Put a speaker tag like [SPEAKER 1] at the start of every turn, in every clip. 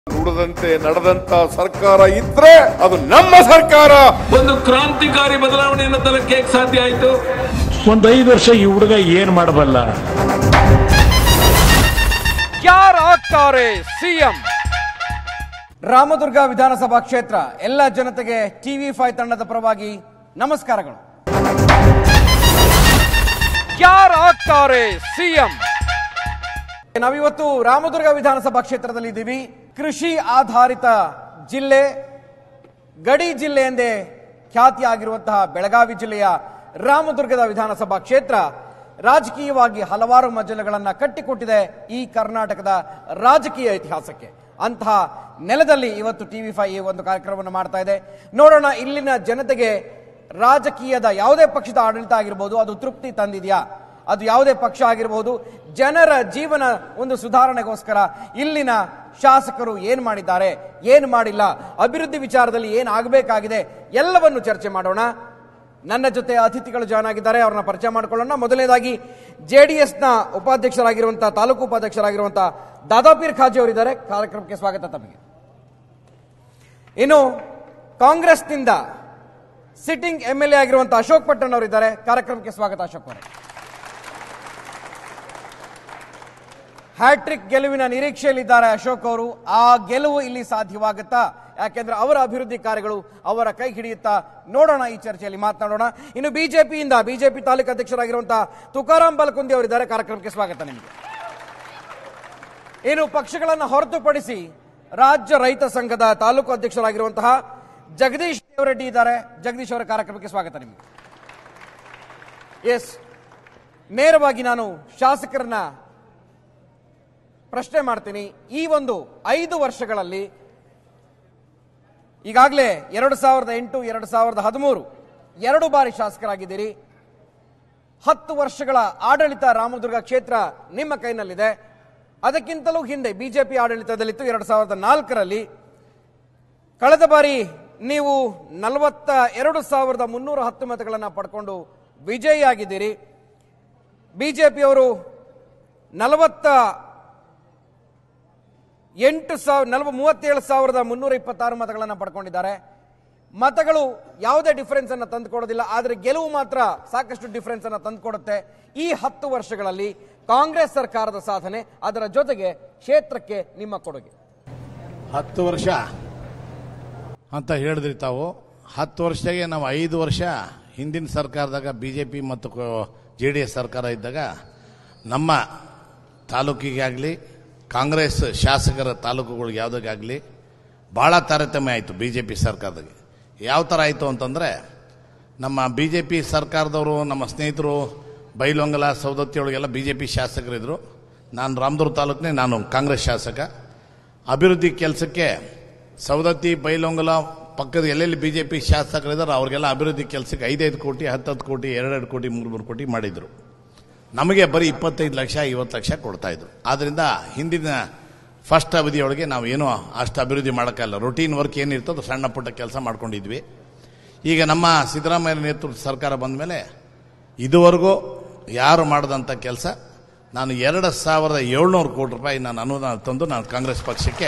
[SPEAKER 1] ನುಡಿದಂತೆ ನಡೆದಂತ ಸರ್ಕಾರ ಇದ್ರೆ ಅದು ನಮ್ಮ ಸರ್ಕಾರ
[SPEAKER 2] ಒಂದು ಕ್ರಾಂತಿಕಾರಿ ಬದಲಾವಣೆಯನ್ನು ತರಕ್ಕೆ ಹೇಗೆ ಸಾಧ್ಯ ಆಯಿತು
[SPEAKER 3] ಒಂದ್ ಐದು ವರ್ಷ ಈ ಹುಡುಗ ಏನ್ ಮಾಡಬಲ್ಲ
[SPEAKER 4] ಯಾರಾಗ್ತಾರೆ ಸಿಎಂ ರಾಮದುರ್ಗ ವಿಧಾನಸಭಾ ಕ್ಷೇತ್ರ ಎಲ್ಲ ಜನತೆಗೆ ಟಿವಿ ಫೈವ್ ತಂಡದ ಪರವಾಗಿ ನಮಸ್ಕಾರಗಳು ಯಾರಾಗ್ತಾರೆ ಸಿಎಂ ನಾವಿವತ್ತು ರಾಮದುರ್ಗ ವಿಧಾನಸಭಾ ಕ್ಷೇತ್ರದಲ್ಲಿ ಇದ್ದೀವಿ ಕೃಷಿ ಆಧಾರಿತ ಜಿಲ್ಲೆ ಗಡಿ ಜಿಲ್ಲೆ ಎಂದೇ ಖ್ಯಾತಿಯಾಗಿರುವಂತಹ ಬೆಳಗಾವಿ ಜಿಲ್ಲೆಯ ರಾಮದುರ್ಗದ ವಿಧಾನಸಭಾ ಕ್ಷೇತ್ರ ರಾಜಕೀಯವಾಗಿ ಹಲವಾರು ಮಜಲುಗಳನ್ನ ಕಟ್ಟಿಕೊಟ್ಟಿದೆ ಈ ಕರ್ನಾಟಕದ ರಾಜಕೀಯ ಇತಿಹಾಸಕ್ಕೆ ಅಂತಹ ನೆಲದಲ್ಲಿ ಇವತ್ತು ಟಿವಿ ಫೈ ಈ ಒಂದು ಕಾರ್ಯಕ್ರಮವನ್ನು ಮಾಡ್ತಾ ಇದೆ ನೋಡೋಣ ಇಲ್ಲಿನ ಜನತೆಗೆ ರಾಜಕೀಯದ ಯಾವುದೇ ಪಕ್ಷದ ಆಡಳಿತ ಆಗಿರ್ಬೋದು ಅದು ತೃಪ್ತಿ ತಂದಿದೆಯಾ ಅದು ಯಾವುದೇ ಪಕ್ಷ ಆಗಿರಬಹುದು ಜನರ ಜೀವನ ಒಂದು ಸುಧಾರಣೆಗೋಸ್ಕರ ಇಲ್ಲಿನ ಶಾಸಕರು ಏನ್ ಮಾಡಿದ್ದಾರೆ ಏನ್ ಮಾಡಿಲ್ಲ ಅಭಿವೃದ್ಧಿ ವಿಚಾರದಲ್ಲಿ ಏನ್ ಆಗಬೇಕಾಗಿದೆ ಎಲ್ಲವನ್ನು ಚರ್ಚೆ ಮಾಡೋಣ ನನ್ನ ಜೊತೆ ಅತಿಥಿಗಳು ಜಾಯ್ನ್ ಆಗಿದ್ದಾರೆ ಅವ್ರನ್ನ ಪರಿಚಯ ಮಾಡ್ಕೊಳ್ಳೋಣ ಮೊದಲನೇದಾಗಿ ಜೆ ಡಿ ಎಸ್ನ ಉಪಾಧ್ಯಕ್ಷರಾಗಿರುವಂತಹ ತಾಲೂಕು ಉಪಾಧ್ಯಕ್ಷರಾಗಿರುವಂತಹ ದಾದಾಪೀರ್ ಖಾಜಿ ಅವರಿದ್ದಾರೆ ಕಾರ್ಯಕ್ರಮಕ್ಕೆ ಸ್ವಾಗತ ತಮಗೆ ಇನ್ನು ಕಾಂಗ್ರೆಸ್ನಿಂದ ಸಿಟ್ಟಿಂಗ್ ಎಂ ಎಲ್ ಎ ಆಗಿರುವಂತಹ ಅಶೋಕ್ ಪಟ್ಟಣ್ ಅವರಿದ್ದಾರೆ ಕಾರ್ಯಕ್ರಮಕ್ಕೆ ಸ್ವಾಗತ ಅಶೋಕ್ ಅವರೇ ಹ್ಯಾಟ್ರಿಕ್ ಗೆಲುವಿನ ನಿರೀಕ್ಷೆಯಲ್ಲಿದ್ದಾರೆ ಅಶೋಕ್ ಅವರು ಆ ಗೆಲುವು ಇಲ್ಲಿ ಸಾಧ್ಯವಾಗುತ್ತಾ ಯಾಕೆಂದ್ರೆ ಅವರ ಅಭಿವೃದ್ಧಿ ಕಾರ್ಯಗಳು ಅವರ ಕೈ ಹಿಡಿಯುತ್ತಾ ನೋಡೋಣ ಈ ಚರ್ಚೆಯಲ್ಲಿ ಮಾತನಾಡೋಣ ಇನ್ನು ಬಿಜೆಪಿಯಿಂದ ಬಿಜೆಪಿ ತಾಲೂಕು ಅಧ್ಯಕ್ಷರಾಗಿರುವಂತಹ ತುಕಾರಾಂ ಬಲಕುಂದಿ ಅವರಿದ್ದಾರೆ ಕಾರ್ಯಕ್ರಮಕ್ಕೆ ಸ್ವಾಗತ ನಿಮಗೆ ಇನ್ನು ಪಕ್ಷಗಳನ್ನು ಹೊರತುಪಡಿಸಿ ರಾಜ್ಯ ರೈತ ಸಂಘದ ತಾಲೂಕು ಅಧ್ಯಕ್ಷರಾಗಿರುವಂತಹ ಜಗದೀಶ್ ದೇವರೆಡ್ಡಿ ಇದ್ದಾರೆ ಜಗದೀಶ್ ಅವರ ಕಾರ್ಯಕ್ರಮಕ್ಕೆ ಸ್ವಾಗತ ನಿಮಗೆ ಎಸ್ ನೇರವಾಗಿ ನಾನು ಶಾಸಕರನ್ನ ಪ್ರಶ್ನೆ ಮಾಡ್ತೀನಿ ಈ ಒಂದು ಐದು ವರ್ಷಗಳಲ್ಲಿ ಈಗಾಗಲೇ ಎರಡು ಸಾವಿರದ ಎಂಟು ಎರಡು ಸಾವಿರದ ಹದಿಮೂರು ಎರಡು ಬಾರಿ ಶಾಸಕರಾಗಿದ್ದೀರಿ ಹತ್ತು ವರ್ಷಗಳ ಆಡಳಿತ ರಾಮದುರ್ಗ ಕ್ಷೇತ್ರ ನಿಮ್ಮ ಕೈನಲ್ಲಿದೆ ಅದಕ್ಕಿಂತಲೂ ಹಿಂದೆ ಬಿಜೆಪಿ ಆಡಳಿತದಲ್ಲಿತ್ತು ಎರಡು ಸಾವಿರದ ನಾಲ್ಕರಲ್ಲಿ ಕಳೆದ ಬಾರಿ ನೀವು ನಲವತ್ತ ಎರಡು ಸಾವಿರದ ಮುನ್ನೂರ ಹತ್ತು ಮತಗಳನ್ನು ಪಡ್ಕೊಂಡು ವಿಜಯಿಯಾಗಿದ್ದೀರಿ ಬಿಜೆಪಿಯವರು ನಲವತ್ತ ಎಂಟು ಸಾವಿರ ನಲವ ಮೂವತ್ತೇಳು ಸಾವಿರದ ಮುನ್ನೂರ ಇಪ್ಪತ್ತಾರು ಮತಗಳನ್ನು ಪಡ್ಕೊಂಡಿದ್ದಾರೆ ಮತಗಳು ಯಾವುದೇ ಡಿಫರೆನ್ಸ್ ಅನ್ನು ತಂದುಕೊಡೋದಿಲ್ಲ ಆದರೆ ಗೆಲುವು ಮಾತ್ರ ಸಾಕಷ್ಟು ಡಿಫರೆನ್ಸ್ ಅನ್ನು ತಂದುಕೊಡುತ್ತೆ ಈ ಹತ್ತು ವರ್ಷಗಳಲ್ಲಿ ಕಾಂಗ್ರೆಸ್ ಸರ್ಕಾರದ ಸಾಧನೆ ಅದರ ಜೊತೆಗೆ ಕ್ಷೇತ್ರಕ್ಕೆ ನಿಮ್ಮ ಕೊಡುಗೆ
[SPEAKER 5] ಹತ್ತು ವರ್ಷ ಅಂತ ಹೇಳಿದ್ರಿ ತಾವು ಹತ್ತು ವರ್ಷದಾಗೆ ನಾವು ಐದು ವರ್ಷ ಹಿಂದಿನ ಸರ್ಕಾರದಾಗ ಬಿ ಜೆ ಪಿ ಮತ್ತು ಜೆ ಡಿ ಎಸ್ ಸರ್ಕಾರ ಇದ್ದಾಗ ನಮ್ಮ ತಾಲೂಕಿಗಾಗಲಿ ಕಾಂಗ್ರೆಸ್ ಶಾಸಕರ ತಾಲೂಕುಗಳಿಗೆ ಯಾವುದಕ್ಕಾಗಲಿ ಭಾಳ ತಾರತಮ್ಯ ಆಯಿತು ಬಿ ಜೆ ಪಿ ಸರ್ಕಾರದಾಗೆ ಯಾವ ಥರ ಆಯಿತು ಅಂತಂದರೆ ನಮ್ಮ ಬಿ ಜೆ ಪಿ ಸರ್ಕಾರದವರು ನಮ್ಮ ಸ್ನೇಹಿತರು ಬೈಲೊಂಗಲ ಸೌದತ್ತಿಯೊಳಗೆಲ್ಲ ಬಿ ಜೆ ಪಿ ಶಾಸಕರಿದ್ದರು ನಾನು ರಾಮದುರ್ಗ ತಾಲೂಕಿನೇ ನಾನು ಕಾಂಗ್ರೆಸ್ ಶಾಸಕ ಅಭಿವೃದ್ಧಿ ಕೆಲಸಕ್ಕೆ ಸವದತ್ತಿ ಬೈಲೊಂಗಲ ಪಕ್ಕದ ಎಲ್ಲೆಲ್ಲಿ ಬಿ ಜೆ ಪಿ ಶಾಸಕರಿದ್ದಾರೆ ಅವ್ರಿಗೆಲ್ಲ ಅಭಿವೃದ್ಧಿ ಕೆಲಸಕ್ಕೆ ಐದೈದು ಕೋಟಿ ಹತ್ತತ್ತು ಕೋಟಿ ಎರಡೆರಡು ಕೋಟಿ ಮೂರು ಮೂರು ಕೋಟಿ ಮಾಡಿದರು ನಮಗೆ ಬರೀ ಇಪ್ಪತ್ತೈದು ಲಕ್ಷ ಐವತ್ತು ಲಕ್ಷ ಕೊಡ್ತಾ ಇದ್ರು ಆದ್ರಿಂದ ಹಿಂದಿನ ಫಸ್ಟ್ ಅವಧಿಯೊಳಗೆ ನಾವು ಏನೋ ಅಷ್ಟು ಅಭಿವೃದ್ಧಿ ಮಾಡೋಕ್ಕಲ್ಲ ರೊಟೀನ್ ವರ್ಕ್ ಏನಿರ್ತದೋ ಸಣ್ಣ ಪುಟ್ಟ ಕೆಲಸ ಮಾಡ್ಕೊಂಡಿದ್ವಿ ಈಗ ನಮ್ಮ ಸಿದ್ದರಾಮಯ್ಯ ನೇತೃತ್ವದ ಸರ್ಕಾರ ಬಂದ ಮೇಲೆ ಇದುವರೆಗೂ ಯಾರು ಮಾಡದಂಥ ಕೆಲಸ ನಾನು ಎರಡು ಸಾವಿರದ ಏಳ್ನೂರು ಕೋಟಿ ರೂಪಾಯಿ ನಾನು ಅನುದಾನ ತಂದು ನಾನು ಕಾಂಗ್ರೆಸ್ ಪಕ್ಷಕ್ಕೆ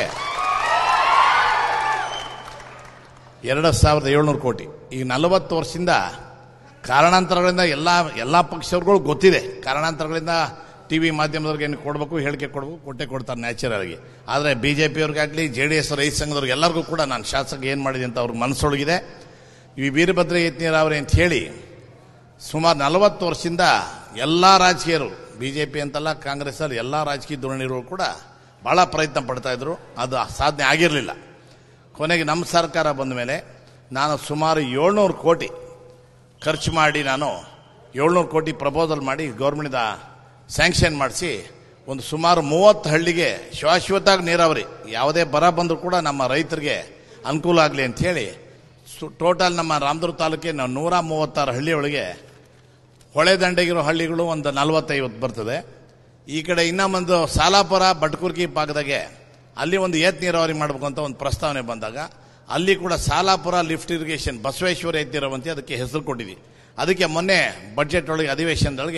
[SPEAKER 5] ಎರಡು ಸಾವಿರದ ಏಳ್ನೂರು ಕೋಟಿ ಈಗ ನಲವತ್ತು ವರ್ಷದಿಂದ ಕಾರಣಾಂತರಗಳಿಂದ ಎಲ್ಲ ಎಲ್ಲ ಪಕ್ಷದವ್ರಿಗೂ ಗೊತ್ತಿದೆ ಕಾರಣಾಂತರಗಳಿಂದ ಟಿ ವಿ ಮಾಧ್ಯಮದವ್ರಿಗೆ ಏನು ಕೊಡಬೇಕು ಹೇಳಿಕೆ ಕೊಡಬೇಕು ಕೊಟ್ಟೆ ಕೊಡ್ತಾರೆ ನ್ಯಾಚುರಲ್ ಆಗಿ ಆದರೆ ಬಿ ಜೆ ಪಿಯವ್ರಿಗಾಗಲಿ ಜೆ ಡಿ ಎಸ್ ರೈತ ಸಂಘದವ್ರಿಗೆ ಎಲ್ಲರಿಗೂ ಕೂಡ ನಾನು ಶಾಸಕ ಏನು ಮಾಡಿದೆ ಅಂತ ಅವ್ರ ಮನಸ್ಸೊಳಗಿದೆ ಈ ವೀರಭದ್ರ ಯತ್ನೀರಾವರಿ ಅಂತ ಹೇಳಿ ಸುಮಾರು ನಲವತ್ತು ವರ್ಷದಿಂದ ಎಲ್ಲ ರಾಜಕೀಯರು ಬಿ ಜೆ ಪಿ ಅಂತಲ್ಲ ಕಾಂಗ್ರೆಸ್ ಅಲ್ಲಿ ಎಲ್ಲ ರಾಜಕೀಯ ಧೋರಣೆಗಳು ಕೂಡ ಭಾಳ ಪ್ರಯತ್ನ ಪಡ್ತಾ ಇದ್ರು ಅದು ಸಾಧನೆ ಆಗಿರಲಿಲ್ಲ ಕೊನೆಗೆ ನಮ್ಮ ಸರ್ಕಾರ ಬಂದ ಮೇಲೆ ನಾನು ಸುಮಾರು ಏಳ್ನೂರು ಕೋಟಿ ಖರ್ಚು ಮಾಡಿ ನಾನು ಏಳ್ನೂರು ಕೋಟಿ ಪ್ರಪೋಸಲ್ ಮಾಡಿ ಗೌರ್ಮೆಂಟ್ದ ಸ್ಯಾಂಕ್ಷನ್ ಮಾಡಿಸಿ ಒಂದು ಸುಮಾರು ಮೂವತ್ತು ಹಳ್ಳಿಗೆ ಶಾಶ್ವತವಾಗಿ ನೀರಾವರಿ ಯಾವುದೇ ಬರ ಬಂದರೂ ಕೂಡ ನಮ್ಮ ರೈತರಿಗೆ ಅನುಕೂಲ ಆಗಲಿ ಅಂತ ಹೇಳಿ ಟೋಟಲ್ ನಮ್ಮ ರಾಮದುರ್ಗ ತಾಲೂಕಿನ ನೂರ ಮೂವತ್ತಾರು ಹಳ್ಳಿಯೊಳಗೆ ಹೊಳೆ ದಂಡೆಗಿರೋ ಹಳ್ಳಿಗಳು ಒಂದು ನಲವತ್ತೈವತ್ತು ಬರ್ತದೆ ಈ ಕಡೆ ಇನ್ನೊಂದು ಸಾಲಾಪುರ ಬಟ್ಕುರ್ಕಿ ಭಾಗದಾಗೆ ಅಲ್ಲಿ ಒಂದು ಏತ್ ನೀರಾವರಿ ಮಾಡಬೇಕು ಅಂತ ಒಂದು ಪ್ರಸ್ತಾವನೆ ಬಂದಾಗ ಅಲ್ಲಿ ಕೂಡ ಸಾಲಾಪುರ ಲಿಫ್ಟ್ ಇರಿಗೇಷನ್ ಬಸವೇಶ್ವರ ಎತ್ತಿರುವಂತೆ ಅದಕ್ಕೆ ಹೆಸರು ಕೊಟ್ಟಿದ್ವಿ ಅದಕ್ಕೆ ಮೊನ್ನೆ ಬಜೆಟ್ ಒಳಗೆ ಅಧಿವೇಶನದೊಳಗೆ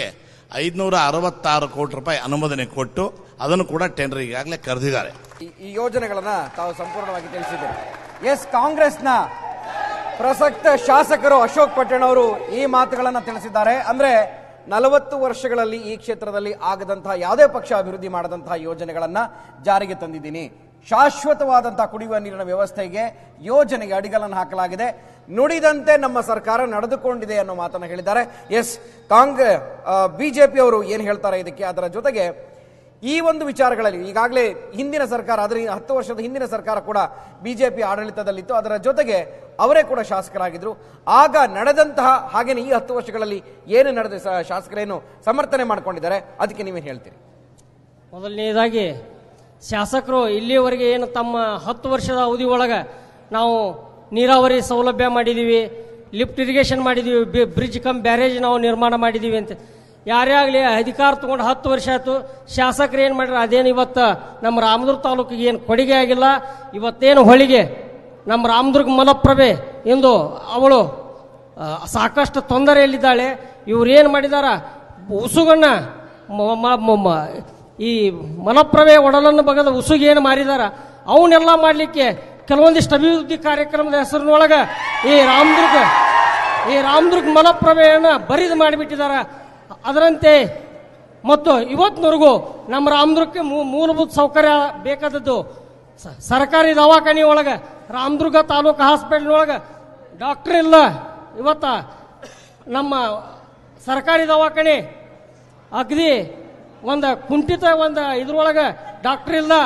[SPEAKER 5] ಐದುನೂರ ಅರವತ್ತಾರು ಕೋಟಿ ರೂಪಾಯಿ ಅನುಮೋದನೆ ಕೊಟ್ಟು ಅದನ್ನು ಕೂಡ ಟೆಂಡರ್ ಈಗಾಗಲೇ ಕರೆದಿದ್ದಾರೆ
[SPEAKER 4] ಈ- ಈ ಯೋಜನೆಗಳನ್ನ ತಾವು ಸಂಪೂರ್ಣವಾಗಿ ತಿಳಿಸಿದ್ದಾರೆ ಎಸ್ ಕಾಂಗ್ರೆಸ್ನ ಪ್ರಸಕ್ತ ಶಾಸಕರು ಅಶೋಕ್ ಪಟ್ಟಣ್ ಅವರು ಈ ಮಾತುಗಳನ್ನ ತಿಳಿಸಿದ್ದಾರೆ ಅಂದ್ರೆ ನಲವತ್ತು ವರ್ಷಗಳಲ್ಲಿ ಈ ಕ್ಷೇತ್ರದಲ್ಲಿ ಆಗದಂತಹ ಯಾವುದೇ ಪಕ್ಷ ಅಭಿವೃದ್ಧಿ ಮಾಡದಂತಹ ಯೋಜನೆಗಳನ್ನ ಜಾರಿಗೆ ತಂದಿದ್ದೀನಿ ಶಾಶ್ವತವಾದಂತಹ ಕುಡಿಯುವ ನೀರಿನ ವ್ಯವಸ್ಥೆಗೆ ಯೋಜನೆಗೆ ಅಡಿಗಲನ್ನು ಹಾಕಲಾಗಿದೆ ನುಡಿದಂತೆ ನಮ್ಮ ಸರ್ಕಾರ ನಡೆದುಕೊಂಡಿದೆ ಅನ್ನೋ ಮಾತನ್ನ ಹೇಳಿದ್ದಾರೆ ಎಸ್ ಕಾಂಗ್ರೆಸ್ ಬಿಜೆಪಿ ಅವರು ಏನ್ ಹೇಳ್ತಾರೆ ಇದಕ್ಕೆ ಅದರ ಜೊತೆಗೆ ಈ ಒಂದು ವಿಚಾರಗಳಲ್ಲಿ ಈಗಾಗಲೇ ಹಿಂದಿನ ಸರ್ಕಾರ ಅದರ ಹತ್ತು ವರ್ಷದ ಹಿಂದಿನ ಸರ್ಕಾರ ಕೂಡ ಬಿಜೆಪಿ ಆಡಳಿತದಲ್ಲಿತ್ತು ಅದರ ಜೊತೆಗೆ ಅವರೇ ಕೂಡ ಶಾಸಕರಾಗಿದ್ರು ಆಗ ನಡೆದಂತಹ ಹಾಗೇನೆ ಈ ಹತ್ತು ವರ್ಷಗಳಲ್ಲಿ ಏನು ನಡೆದ ಸ- ಶಾಸಕರೇನು ಸಮರ್ಥನೆ ಮಾಡ್ಕೊಂಡಿದ್ದಾರೆ ಅದಕ್ಕೆ ನೀವೇನು ಹೇಳ್ತೀರಿ
[SPEAKER 6] ಮೊದಲನೇದಾಗಿ ಶಾಸಕರು ಇಲ್ಲಿಯವರೆಗೆ ಏನು ತಮ್ಮ ಹತ್ತು ವರ್ಷದ ಅವಧಿ ಒಳಗೆ ನಾವು ನೀರಾವರಿ ಸೌಲಭ್ಯ ಮಾಡಿದ್ದೀವಿ ಲಿಫ್ಟ್ ಇರಿಗೇಷನ್ ಮಾಡಿದ್ದೀವಿ ಬಿ- ಬ್ರಿಡ್ಜ್ ಕಮ್ ಬ್ಯಾರೇಜ್ ನಾವು ನಿರ್ಮಾಣ ಮಾಡಿದ್ದೀವಿ ಅಂತ ಯಾರೇ ಆಗಲಿ ಅಧಿಕಾರ ತಗೊಂಡು ಹತ್ತು ವರ್ಷ ಆಯ್ತು ಶಾಸಕರು ಏನು ಮಾಡ್ಯಾರ ಅದೇನು ಇವತ್ತು ನಮ್ಮ ರಾಮದುರ್ಗ ತಾಲೂಕಿಗೆ ಏನು ಕೊಡುಗೆ ಆಗಿಲ್ಲ ಇವತ್ತೇನು ಹೊಳಿಗೆ ನಮ್ಮ ರಾಮದುರ್ಗ ಮಲಪ್ರಭೆ ಎಂದು ಅವಳು ಆ, ಸಾಕಷ್ಟು ತೊಂದರೆಯಲ್ಲಿದ್ದಾಳೆ ಇವ್ರು ಏನು ಮಾಡಿದಾರ ಉಸುಗನ್ನ ಮ- ಮ- ಮ- ಮ- ಈ ಮಲಪ್ರಭೆ ಒಡಲನ್ನು ಬಗದ ಉಸುಗೆ ಏನು ಮಾರಿದಾರ ಅವನ್ನೆಲ್ಲ ಮಾಡಲಿಕ್ಕೆ ಕೆಲವೊಂದಿಷ್ಟು ಅಭಿವೃದ್ಧಿ ಕಾರ್ಯಕ್ರಮದ ಹೆಸರಿನೊಳಗೆ ಈ ರಾಮದುರ್ಗ ಈ ರಾಮದುರ್ಗ ಮಲಪ್ರಭೆಯನ್ನು ಬರಿದು ಮಾಡಿಬಿಟ್ಟಿದಾರ ಅದರಂತೆ ಮತ್ತು ಇವತ್ತಿನವರೆಗೂ ನಮ್ಮ ರಾಮದುರ್ಗಕ್ಕೆ ಮೂ- ಮೂಲಭೂತ ಸೌಕರ್ಯ ಬೇಕಾದದ್ದು ಸ- ಸರ್ಕಾರಿ ದವಾಖಾನೆ ಒಳಗೆ ರಾಮದುರ್ಗ ತಾಲೂಕು ಹಾಸ್ಪಿಟಲ್ನೊಳಗೆ ಡಾಕ್ಟರ್ ಇಲ್ಲ ಇವತ್ತ ನಮ್ಮ ಸರ್ಕಾರಿ ದವಾಖಾನೆ ಅಗದಿ ಒಂದು ಕುಂಠಿತ ಒಂದು ಇದ್ರೊಳಗೆ ಡಾಕ್ಟರ್ ಇಲ್ಲ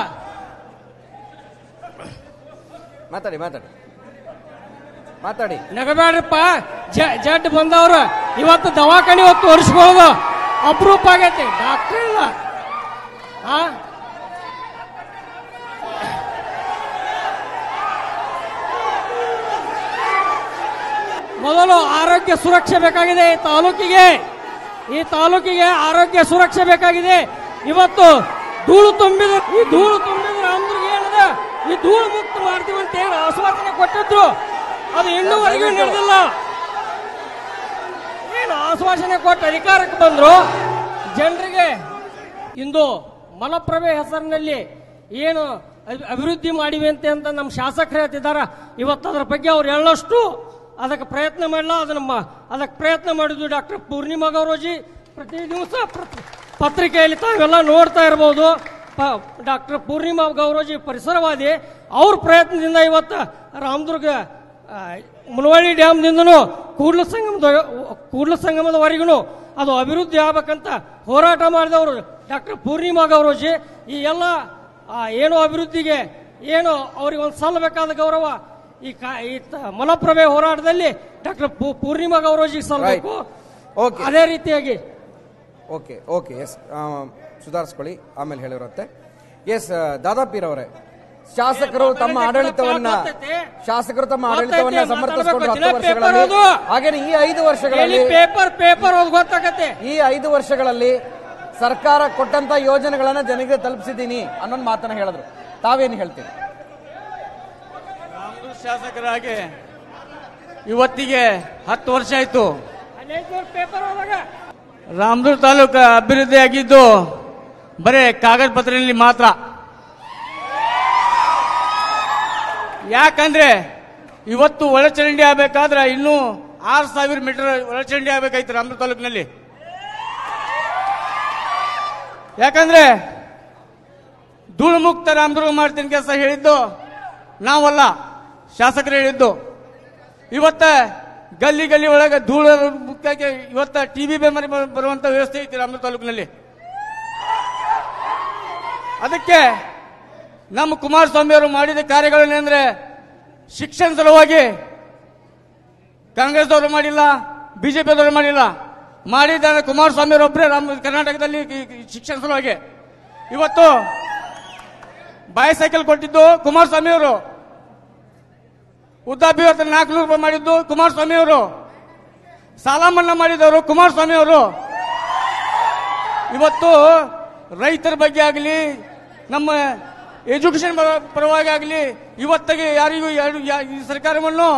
[SPEAKER 4] ಮಾತಾಡಿ ಮಾತಾಡಿ ಮಾತಾಡಿ
[SPEAKER 6] ನಗಬೇಡ್ರಪ್ಪ ಜ- ಜಡ್ ಬಂದವ್ರು ಇವತ್ತು ದವಾಖಾನೆ ಹೊತ್ತು ತೋರಿಸ್ಕೊಳ್ಳೋದು ಅಪರೂಪ ಆಗೈತಿ ಡಾಕ್ಟರ್ ಇಲ್ಲ ಆ ಮೊದಲು ಆರೋಗ್ಯ ಸುರಕ್ಷೆ ಬೇಕಾಗಿದೆ ಈ ತಾಲೂಕಿಗೆ ಈ ತಾಲೂಕಿಗೆ ಆರೋಗ್ಯ ಸುರಕ್ಷೆ ಬೇಕಾಗಿದೆ ಇವತ್ತು ಧೂಳು ತುಂಬಿದ ಈ ಧೂಳು ತುಂಬಿದ ರಾಮದುರ್ಗ ಏನದ ಈ ಧೂಳು ಮುಕ್ತ ಮಾಡ್ತೀವಿ ಅಂತ ಹೇಳಿ ಆಶ್ವಾಸನೆ ಕೊಟ್ಟಿದ್ರು ಅದು ಇನ್ನೂವರೆಗೂ ನಡೆದಿಲ್ಲ ಏನು ಆಶ್ವಾಸನೆ ಕೊಟ್ಟು ಅಧಿಕಾರಕ್ಕೆ ಬಂದ್ರು ಜನರಿಗೆ ಇಂದು ಮಲಪ್ರಭೆ ಹೆಸರಿನಲ್ಲಿ ಏನು ಅಭಿ- ಅಭಿವೃದ್ಧಿ ಮಾಡಿವೆ ಅಂತ ಅಂತ ನಮ್ಮ ಶಾಸಕರು ಹೇಳ್ತಿದ್ದಾರೆ ಇವತ್ತು ಅದರ ಬಗ್ಗೆ ಅವ್ರು ಹೇಳೋಷ್ಟು ಅದಕ್ಕೆ ಪ್ರಯತ್ನ ಮಾಡಲ್ಲ ಅದನ್ನ ಮ- ಅದಕ್ಕೆ ಪ್ರಯತ್ನ ಮಾಡಿದ್ವಿ ಡಾಕ್ಟರ್ ಪೂರ್ಣಿಮಾ ಗೌರೋಜಿ ಪ್ರತಿ ದಿವಸ ಪ್ರತಿ- ಪತ್ರಿಕೆಯಲ್ಲಿ ತಾವೆಲ್ಲ ನೋಡ್ತಾ ಇರ್ಬೋದು ಡಾಕ್ಟರ್ ಪೂರ್ಣಿಮಾ ಗೌರೋಜಿ ಪರಿಸರವಾದಿ ಅವ್ರ ಪ್ರಯತ್ನದಿಂದ ಇವತ್ತು ರಾಮದುರ್ಗ ಆ, ಮುನವಳ್ಳಿ ಡ್ಯಾಮ್ದಿಂದನೂ ಕೂಡ್ಲ ಸಂಗಮದ ಕೂಡ್ಲ ಸಂಗಮದವರೆಗೂ ಅದು ಅಭಿವೃದ್ಧಿ ಆಗ್ಬೇಕಂತ ಹೋರಾಟ ಮಾಡಿದವರು ಡಾಕ್ಟರ್ ಪೂರ್ಣಿಮಾ ಗೌರೋಜಿ ಈ ಎಲ್ಲ ಆ, ಏನು ಅಭಿವೃದ್ಧಿಗೆ ಏನು ಅವ್ರಿಗೆ ಒಂದು ಸಲ್ಲಬೇಕಾದ ಗೌರವ ಈ ಕಾ ಈ ತ- ಮಲಪ್ರಭೆ ಹೋರಾಟದಲ್ಲಿ ಡಾಕ್ಟರ್ ಪೂರ್ಣಿಮಾ ಗೌರೋಜಿಗೆ ಸಲ್ಲಬೇಕು
[SPEAKER 4] Okay.
[SPEAKER 6] ಅದೇ ರೀತಿಯಾಗಿ
[SPEAKER 4] ಓಕೆ ಓಕೆ ಎಸ್ ಸುಧಾರಿಸ್ಕೊಳ್ಳಿ ಆಮೇಲೆ ಹೇಳಿರುತ್ತೆ ಎಸ್ ದಾದಾಪೀರ್ ಅವರೇ ಶಾಸಕರು ತಮ್ಮ ಆಡಳಿತವನ್ನ ಶಾಸಕರು ತಮ್ಮ ಆಡಳಿತವನ್ನ ಸಮರ್ಥಿಸಿಕೊಂಡು ಹತ್ತು ವರ್ಷಗಳಲ್ಲಿ ಹಾಗೇನೆ ಈ ಐದು ವರ್ಷಗಳಲ್ಲಿ
[SPEAKER 6] ಪೇಪರ್ ಪೇಪರ್ ಓದ್ ಗೊತ್ತಾಗತ್ತೆ
[SPEAKER 4] ಈ ಐದು ವರ್ಷಗಳಲ್ಲಿ ಸರ್ಕಾರ ಕೊಟ್ಟಂತ ಯೋಜನೆಗಳನ್ನ ಜನರಿಗೆ ತಲುಪಿಸಿದ್ದೀನಿ ಅನ್ನೊಂದು ಮಾತನ್ನ ಹೇಳಿದ್ರು ತಾವೇನು ಹೇಳ್ತೀರಿ
[SPEAKER 7] ರಾಮದುರ್ಗ ಶಾಸಕರಾಗಿ ಇವತ್ತಿಗೆ ಹತ್ತು ವರ್ಷ ಆಯ್ತು
[SPEAKER 6] ಪೇಪರ್ ಓದಾಗ
[SPEAKER 7] ರಾಮದುರ್ಗ ತಾಲೂಕು ಅಭಿವೃದ್ಧಿ ಆಗಿದ್ದು ಬರೇ ಕಾಗದ ಪತ್ರದಲ್ಲಿ ಮಾತ್ರ ಯಾಕಂದ್ರೆ ಇವತ್ತು ಒಳಚರಂಡಿ ಆಗ್ಬೇಕಾದ್ರೆ ಇನ್ನೂ ಆರು ಸಾವಿರ ಮೀಟರ್ ಒಳಚರಂಡಿ ಆಗ್ಬೇಕಾಯ್ತು ರಾಮದುರ್ಗ ತಾಲೂಕಿನಲ್ಲಿ ಯಾಕಂದ್ರೆ ಧೂಳು ಮುಕ್ತ ರಾಮದುರ್ಗ ಮಾಡ್ತೀನಿ ಕೆಲಸ ಹೇಳಿದ್ದು ನಾವಲ್ಲ ಶಾಸಕರು ಹೇಳಿದ್ದು ಇವತ್ತ ಗಲ್ಲಿ ಗಲ್ಲಿ ಒಳಗೆ ಧೂಳು ಮುಕ್ತಕ್ಕೆ ಇವತ್ತ ಟಿವಿ ಬೆಮರಿ ಬರುವಂತ ವ್ಯವಸ್ಥೆ ಐತಿ ರಾಮದುರ್ಗ ತಾಲೂಕಿನಲ್ಲಿ ಅದಕ್ಕೆ ನಮ್ಮ ಕುಮಾರಸ್ವಾಮಿ ಅವರು ಮಾಡಿದ ಕಾರ್ಯಗಳೇನೆಂದ್ರೆ ಶಿಕ್ಷಣ ಸಲುವಾಗಿ ಕಾಂಗ್ರೆಸ್ದವರು ಮಾಡಿಲ್ಲ ಬಿಜೆಪಿಯವರು ಮಾಡಿಲ್ಲ ಮಾಡಿದ್ದಾರೆ ಕುಮಾರಸ್ವಾಮಿ ಅವರು ಒಬ್ಬರೇ ರಾಮ ಕರ್ನಾಟಕದಲ್ಲಿ ಈ- ಈ ಶಿಕ್ಷಣ ಸಲುವಾಗಿ ಇವತ್ತು ಬೈಸೈಕಲ್ ಕೊಟ್ಟಿದ್ದು ಕುಮಾರಸ್ವಾಮಿ ಅವರು ವೃದ್ಧಾಪ್ಯ ವೇತನ ನಾಲ್ಕುನೂರು ರೂಪಾಯಿ ಮಾಡಿದ್ದು ಕುಮಾರಸ್ವಾಮಿ ಅವರು ಸಾಲ ಮನ್ನಾ ಮಾಡಿದವರು ಕುಮಾರಸ್ವಾಮಿ ಅವರು ಇವತ್ತು ರೈತರ ಬಗ್ಗೆ ಆಗಲಿ ನಮ್ಮ ಎಜುಕೇಶನ್ ಪರವಾಗಿ ಆಗಲಿ ಇವತ್ತಿಗೆ ಯಾರಿಗೂ ಯಾರು ಯಾ- ಈ ಸರ್ಕಾರವನ್ನು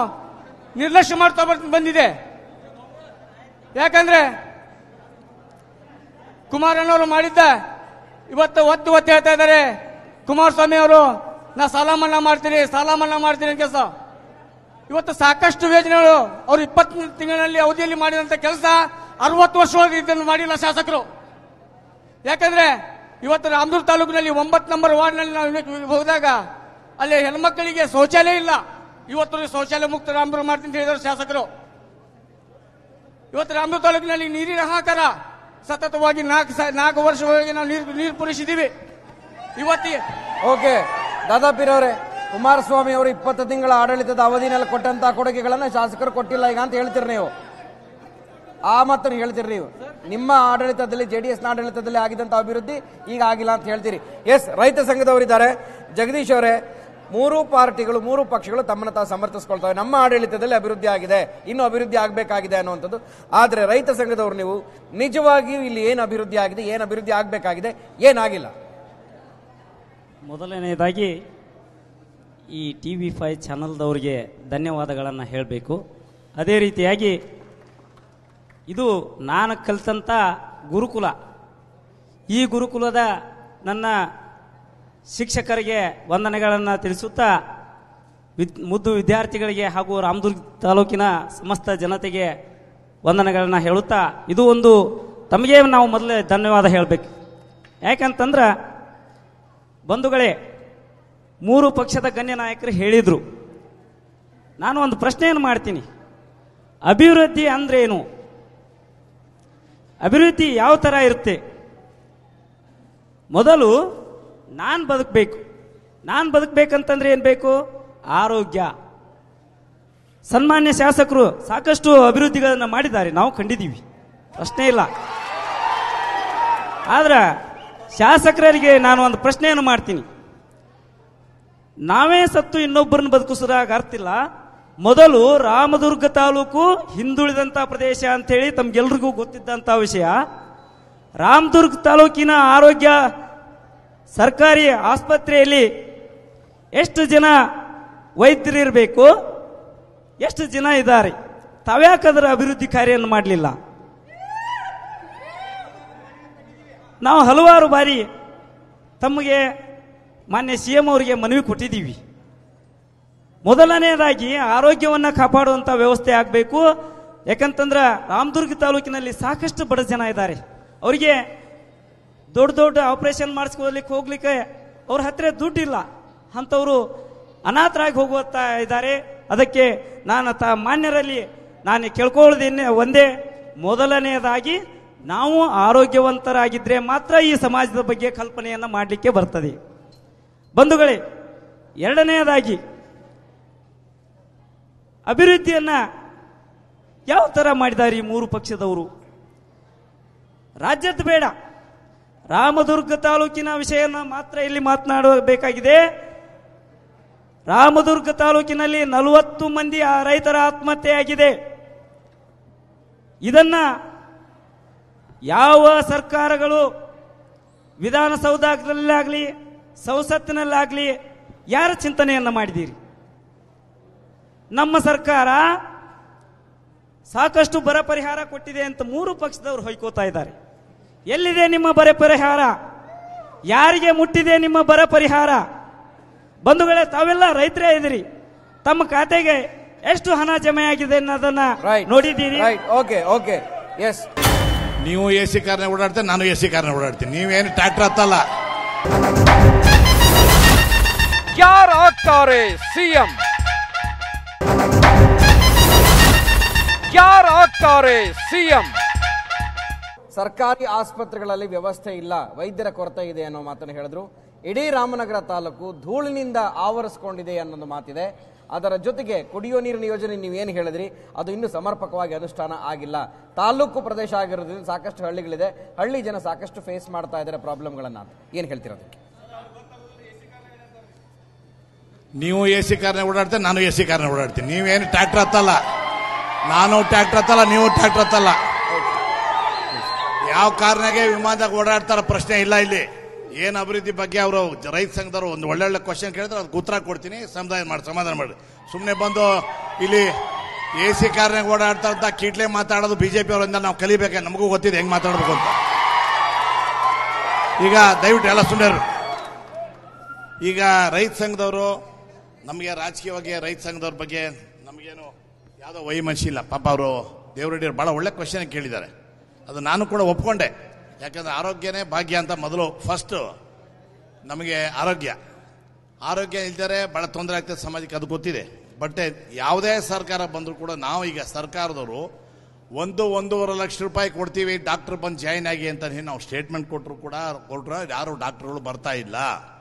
[SPEAKER 7] ನಿರ್ಲಕ್ಷ್ಯ ಮಾಡ್ತಾ ಬರ್- ಬಂದಿದೆ ಯಾಕಂದ್ರೆ ಕುಮಾರಣ್ಣವರು ಮಾಡಿದ್ದ ಇವತ್ತು ಒತ್ತು ಒತ್ತು ಹೇಳ್ತಾ ಇದ್ದಾರೆ ಕುಮಾರಸ್ವಾಮಿ ಅವರು ನಾ ಸಾಲ ಮನ್ನಾ ಮಾಡ್ತೀನಿ ಸಾಲ ಮನ್ನಾ ಮಾಡ್ತೀನಿ ಕೆಲಸ ಇವತ್ತು ಸಾಕಷ್ಟು ಯೋಜನೆಗಳು ಅವರು ಇಪ್ಪತ್ತು ತಿಂಗಳಿನಲ್ಲಿ ಅವಧಿಯಲ್ಲಿ ಮಾಡಿದಂತ ಕೆಲಸ ಅರವತ್ತು ವರ್ಷ ಇದನ್ನು ಮಾಡಿಲ್ಲ ಶಾಸಕರು ಯಾಕಂದ್ರೆ ಇವತ್ತು ರಾಮದೂರ್ ತಾಲೂಕಿನಲ್ಲಿ ಒಂಬತ್ತು ನಂಬರ್ ವಾರ್ಡ್ನಲ್ಲಿ ನಾವು ಇನ್ನು ಹೋದಾಗ ಅಲ್ಲಿ ಹೆಣ್ಮಕ್ಕಳಿಗೆ ಶೌಚಾಲಯ ಇಲ್ಲ ಇವತ್ತು ಶೌಚಾಲಯ ಮುಕ್ತ ರಾಮದೂರ್ ಮಾಡ್ತೀನಿ ಅಂತ ಹೇಳಿದ್ರು ಶಾಸಕರು ಇವತ್ತು ರಾಮದೂರ್ ತಾಲೂಕಿನಲ್ಲಿ ನೀರಿನ ಹಾಹಾಕಾರ ಸತತವಾಗಿ ನಾಲ್ಕು ಸ- ನಾಲ್ಕು ವರ್ಷಗಳಿಗೆ ನಾವು ನೀರು ನೀರು ಪೂರೈಸಿದ್ದೀವಿ ಇವತ್ತಿ
[SPEAKER 4] ಓಕೆ ದಾದಾಪೀರ್ ಅವರೇ ಕುಮಾರಸ್ವಾಮಿ ಅವರು ಇಪ್ಪತ್ತು ತಿಂಗಳ ಆಡಳಿತದ ಅವಧಿನಲ್ಲಿ ಕೊಟ್ಟಂತ ಕೊಡುಗೆಗಳನ್ನ ಶಾಸಕರು ಕೊಟ್ಟಿಲ್ಲ ಈಗ ಅಂತ ಹೇಳ್ತೀರಿ ನೀವು ಆ ಮಾತನ್ನು ಹೇಳ್ತೀರಿ ನೀವು ನಿಮ್ಮ ಆಡಳಿತದಲ್ಲಿ ಜೆಡಿಎಸ್ ನ ಆಡಳಿತದಲ್ಲಿ ಆಗಿದ್ದಂತ ಅಭಿವೃದ್ಧಿ ಈಗ ಆಗಿಲ್ಲ ಅಂತ ಹೇಳ್ತೀರಿ ಎಸ್ ರೈತ ಸಂಘದವರಿದ್ದಾರೆ ಜಗದೀಶ್ ಅವರೇ ಮೂರು ಪಾರ್ಟಿಗಳು ಮೂರು ಪಕ್ಷಗಳು ತಮ್ಮನ್ನ ತಾವು ಸಮರ್ಥಿಸ್ಕೊಳ್ತವೆ ನಮ್ಮ ಆಡಳಿತದಲ್ಲಿ ಅಭಿವೃದ್ಧಿ ಆಗಿದೆ ಇನ್ನು ಅಭಿವೃದ್ಧಿ ಆಗಬೇಕಾಗಿದೆ ಅನ್ನುವಂಥದ್ದು ಆದರೆ ರೈತ ಸಂಘದವರು ನೀವು ನಿಜವಾಗಿಯೂ ಇಲ್ಲಿ ಏನು ಅಭಿವೃದ್ಧಿ ಆಗಿದೆ ಏನು ಅಭಿವೃದ್ಧಿ ಆಗಬೇಕಾಗಿದೆ ಏನಾಗಿಲ್ಲ
[SPEAKER 8] ಮೊದಲನೆಯದಾಗಿ ಈ ಟಿ ವಿ ಫೈ ಚಾನಲ್ದವರಿಗೆ ಧನ್ಯವಾದಗಳನ್ನು ಹೇಳಬೇಕು ಅದೇ ರೀತಿಯಾಗಿ ಇದು ನಾನು ಕಲಿತಂಥ ಗುರುಕುಲ ಈ ಗುರುಕುಲದ ನನ್ನ ಶಿಕ್ಷಕರಿಗೆ ವಂದನೆಗಳನ್ನು ತಿಳಿಸುತ್ತಾ ವಿದ್ ಮುದ್ದು ವಿದ್ಯಾರ್ಥಿಗಳಿಗೆ ಹಾಗೂ ರಾಮದುರ್ಗ ತಾಲೂಕಿನ ಸಮಸ್ತ ಜನತೆಗೆ ವಂದನೆಗಳನ್ನು ಹೇಳುತ್ತಾ ಇದು ಒಂದು ತಮಗೆ ನಾವು ಮೊದಲೇ ಧನ್ಯವಾದ ಹೇಳಬೇಕು ಯಾಕಂತಂದ್ರೆ ಬಂಧುಗಳೇ ಮೂರು ಪಕ್ಷದ ಗಣ್ಯ ನಾಯಕರು ಹೇಳಿದರು ನಾನು ಒಂದು ಪ್ರಶ್ನೆಯನ್ನು ಮಾಡ್ತೀನಿ ಅಭಿವೃದ್ಧಿ ಅಂದ್ರೇನು ಅಭಿವೃದ್ಧಿ ಯಾವ ಥರ ಇರುತ್ತೆ ಮೊದಲು ನಾನು ಬದುಕಬೇಕು ನಾನು ಬದುಕಬೇಕಂತಂದ್ರೆ ಏನು ಬೇಕು ಆರೋಗ್ಯ ಸನ್ಮಾನ್ಯ ಶಾಸಕರು ಸಾಕಷ್ಟು ಅಭಿವೃದ್ಧಿಗಳನ್ನು ಮಾಡಿದ್ದಾರೆ ನಾವು ಕಂಡಿದ್ದೀವಿ ಪ್ರಶ್ನೆ ಇಲ್ಲ ಆದ್ರೆ ಶಾಸಕರಿಗೆ ನಾನು ಒಂದು ಪ್ರಶ್ನೆಯನ್ನು ಮಾಡ್ತೀನಿ ನಾವೇ ಸತ್ತು ಇನ್ನೊಬ್ಬರನ್ನ ಬದುಕಿಸೋದಾಗ ಅರ್ಥ ಇಲ್ಲ ಮೊದಲು ರಾಮದುರ್ಗ ತಾಲೂಕು ಹಿಂದುಳಿದಂತ ಪ್ರದೇಶ ಅಂತೇಳಿ ತಮ್ಗೆಲ್ರಿಗೂ ಗೊತ್ತಿದ್ದಂತ ವಿಷಯ ರಾಮದುರ್ಗ ತಾಲೂಕಿನ ಆರೋಗ್ಯ ಸರ್ಕಾರಿ ಆಸ್ಪತ್ರೆಯಲ್ಲಿ ಎಷ್ಟು ಜನ ವೈದ್ಯರಿರಬೇಕು ಎಷ್ಟು ಜನ ಇದ್ದಾರೆ ತಾವ್ಯಾಕದರ ಅಭಿವೃದ್ಧಿ ಕಾರ್ಯವನ್ನು ಮಾಡಲಿಲ್ಲ ನಾವು ಹಲವಾರು ಬಾರಿ ತಮಗೆ ಮಾನ್ಯ ಸಿ ಎಂ ಅವರಿಗೆ ಮನವಿ ಕೊಟ್ಟಿದ್ದೀವಿ ಮೊದಲನೆಯದಾಗಿ ಆರೋಗ್ಯವನ್ನು ಕಾಪಾಡುವಂಥ ವ್ಯವಸ್ಥೆ ಆಗಬೇಕು ಯಾಕಂತಂದ್ರೆ ರಾಮದುರ್ಗ ತಾಲೂಕಿನಲ್ಲಿ ಸಾಕಷ್ಟು ಬಡ ಜನ ಇದ್ದಾರೆ ಅವರಿಗೆ ದೊಡ್ಡ ದೊಡ್ಡ ಆಪರೇಷನ್ ಮಾಡಿಸ್ಕೊಳ್ಳಿಕ್ಕೆ ಹೋಗ್ಲಿಕ್ಕೆ ಅವ್ರ ಹತ್ತಿರ ದುಡ್ಡಿಲ್ಲ ಅಂಥವರು ಅನಾಥರಾಗಿ ಹೋಗುತ್ತಾ ಇದ್ದಾರೆ ಅದಕ್ಕೆ ನಾನು ತ ಮಾನ್ಯರಲ್ಲಿ ನಾನು ಕೇಳ್ಕೊಳ್ಳೋದೇನೆ ಒಂದೇ ಮೊದಲನೆಯದಾಗಿ ನಾವು ಆರೋಗ್ಯವಂತರಾಗಿದ್ದರೆ ಮಾತ್ರ ಈ ಸಮಾಜದ ಬಗ್ಗೆ ಕಲ್ಪನೆಯನ್ನು ಮಾಡಲಿಕ್ಕೆ ಬರ್ತದೆ ಬಂಧುಗಳೇ ಎರಡನೆಯದಾಗಿ ಅಭಿವೃದ್ಧಿಯನ್ನ ಯಾವ ಥರ ಮಾಡಿದ್ದಾರೆ ಈ ಮೂರು ಪಕ್ಷದವರು ರಾಜ್ಯದ ಬೇಡ ರಾಮದುರ್ಗ ತಾಲೂಕಿನ ವಿಷಯನ ಮಾತ್ರ ಇಲ್ಲಿ ಮಾತನಾಡಬೇಕಾಗಿದೆ ರಾಮದುರ್ಗ ತಾಲೂಕಿನಲ್ಲಿ ನಲವತ್ತು ಮಂದಿ ಆ ರೈತರ ಆತ್ಮಹತ್ಯೆಯಾಗಿದೆ ಇದನ್ನ ಯಾವ ಸರ್ಕಾರಗಳು ವಿಧಾನಸೌಧದಲ್ಲಾಗಲಿ ಸಂಸತ್ತಿನಲ್ಲಾಗಲಿ ಯಾರ ಚಿಂತನೆಯನ್ನ ಮಾಡಿದ್ದೀರಿ ನಮ್ಮ ಸರ್ಕಾರ ಸಾಕಷ್ಟು ಬರ ಪರಿಹಾರ ಕೊಟ್ಟಿದೆ ಅಂತ ಮೂರು ಪಕ್ಷದವರು ಹೊಯ್ಕೋತಾ ಇದ್ದಾರೆ ಎಲ್ಲಿದೆ ನಿಮ್ಮ ಬರ ಪರಿಹಾರ ಯಾರಿಗೆ ಮುಟ್ಟಿದೆ ನಿಮ್ಮ ಬರ ಪರಿಹಾರ ಬಂಧುಗಳೇ ತಾವೆಲ್ಲ ರೈತರೇ ಇದ್ದೀರಿ ತಮ್ಮ ಖಾತೆಗೆ ಎಷ್ಟು ಹಣ ಜಮೆ ಆಗಿದೆ ಅನ್ನೋದನ್ನ
[SPEAKER 4] ರೈಟ್
[SPEAKER 8] ನೋಡಿದ್ದೀರಿ
[SPEAKER 4] ರೈಟ್ ಓಕೆ ಓಕೆ ಎಸ್
[SPEAKER 5] ನೀವು ಎ ಸಿ ಕಾರ್ನ ಓಡಾಡ್ತೀನಿ ನಾನು ಎ ಸಿ ಕಾರ್ನ ಓಡಾಡ್ತೀನಿ ನೀವೇನು ಟ್ರ್ಯಾಕ್ಟರ್ ಹತ್ತಲ್ಲ
[SPEAKER 4] ಯಾರಾಗ್ತಾರೆ ಸಿಎಂ ಯಾರಾಗ್ತಾರೆ ಸಿಎಂ ಸರ್ಕಾರಿ ಆಸ್ಪತ್ರೆಗಳಲ್ಲಿ ವ್ಯವಸ್ಥೆ ಇಲ್ಲ ವೈದ್ಯರ ಕೊರತೆ ಇದೆ ಅನ್ನೋ ಮಾತನ್ನು ಹೇಳಿದ್ರು ಇಡೀ ರಾಮನಗರ ತಾಲೂಕು ಧೂಳಿನಿಂದ ಆವರಿಸಿಕೊಂಡಿದೆ ಅನ್ನೋದು ಮಾತಿದೆ ಅದರ ಜೊತೆಗೆ ಕುಡಿಯೋ ನೀರಿನ ಯೋಜನೆ ನೀವೇನು ಹೇಳಿದ್ರಿ ಅದು ಇನ್ನೂ ಸಮರ್ಪಕವಾಗಿ ಅನುಷ್ಠಾನ ಆಗಿಲ್ಲ ತಾಲೂಕು ಪ್ರದೇಶ ಆಗಿರೋದ್ರಿಂದ ಸಾಕಷ್ಟು ಹಳ್ಳಿಗಳಿದೆ ಹಳ್ಳಿ ಜನ ಸಾಕಷ್ಟು ಫೇಸ್ ಮಾಡ್ತಾ ಇದ್ದಾರೆ ಪ್ರಾಬ್ಲಮ್ಗಳನ್ನ ಅಂತ ಏನು ಹೇಳ್ತಿರೋದಕ್ಕೆ
[SPEAKER 5] ನೀವು ಎ ಸಿ ಕಾರ್ನ ಓಡಾಡ್ತೀನಿ ನಾನು ಎ ಸಿ ಕಾರ್ನ ಓಡಾಡ್ತೀನಿ ನೀವೇನು ಟ್ರ್ಯಾಕ್ಟರ್ ಹತ್ತಲ್ಲ ನಾನು ಟ್ರ್ಯಾಕ್ಟರ್ ಹತ್ತಲ್ಲ ನೀವು ಟ್ರ್ಯಾಕ್ಟರ್ ಹತ್ತಲ್ಲ ಯಾವ ಕಾರ್ನಾಗೆ ವಿಮಾನದಾಗ ಓಡಾಡ್ತಾರ ಪ್ರಶ್ನೆ ಇಲ್ಲ ಇಲ್ಲಿ ಏನು ಅಭಿವೃದ್ಧಿ ಬಗ್ಗೆ ಅವರು ರೈತ ಸಂಘದವರು ಒಂದು ಒಳ್ಳೊಳ್ಳೆ ಕ್ವಶನ್ ಕೇಳಿದ್ರೆ ಅದಕ್ಕೆ ಉತ್ತರ ಕೊಡ್ತೀನಿ ಸಮುದಾಯ ಮಾಡಿ ಸಮಾಧಾನ ಮಾಡಿ ಸುಮ್ಮನೆ ಬಂದು ಇಲ್ಲಿ ಎ ಸಿ ಕಾರ್ನಾಗ ಓಡಾಡ್ತಾ ಅಂತ ಕೀಟ್ಲೆ ಮಾತಾಡೋದು ಬಿಜೆಪಿ ಅವರಿಂದ ನಾವು ಕಲಿಬೇಕು ನಮಗೂ ಗೊತ್ತಿದೆ ಹೆಂಗ್ ಮಾತಾಡಬೇಕು ಅಂತ ಈಗ ದಯವಿಟ್ಟು ಎಲ್ಲ ಸುಂದರ್ ಈಗ ರೈತ ಸಂಘದವರು ನಮಗೆ ರಾಜಕೀಯವಾಗಿ ರೈತ ಸಂಘದವ್ರ ಬಗ್ಗೆ ನಮಗೇನು ಯಾವುದೋ ವೈಮನಸ್ಸಿ ಇಲ್ಲ ಪಾಪ ಅವರು ದೇವರೆಡ್ಡಿಯವರು ಬಹಳ ಒಳ್ಳೆ ಕ್ವಶನ್ ಕೇಳಿದ್ದಾರೆ ಅದು ನಾನು ಕೂಡ ಒಪ್ಕೊಂಡೆ ಯಾಕಂದ್ರೆ ಆರೋಗ್ಯನೇ ಭಾಗ್ಯ ಅಂತ ಮೊದಲು ಫಸ್ಟ್ ನಮಗೆ ಆರೋಗ್ಯ ಆರೋಗ್ಯ ಇಲ್ದರೆ ಬಹಳ ತೊಂದರೆ ಆಗ್ತದೆ ಸಮಾಜಕ್ಕೆ ಅದು ಗೊತ್ತಿದೆ ಬಟ್ ಯಾವುದೇ ಸರ್ಕಾರ ಬಂದರೂ ಕೂಡ ನಾವು ಈಗ ಸರ್ಕಾರದವರು ಒಂದು ಒಂದೂವರೆ ಲಕ್ಷ ರೂಪಾಯಿ ಕೊಡ್ತೀವಿ ಡಾಕ್ಟರ್ ಬಂದು ಜಾಯಿನ್ ಆಗಿ ಅಂತ ಹೇಳಿ ನಾವು ಸ್ಟೇಟ್ಮೆಂಟ್ ಕೊಟ್ಟರು ಕೂಡ ಕೊಟ್ಟರು ಯಾರು ಡಾಕ್ಟರ್ಗಳು ಬರ್ತಾ ಇಲ್ಲ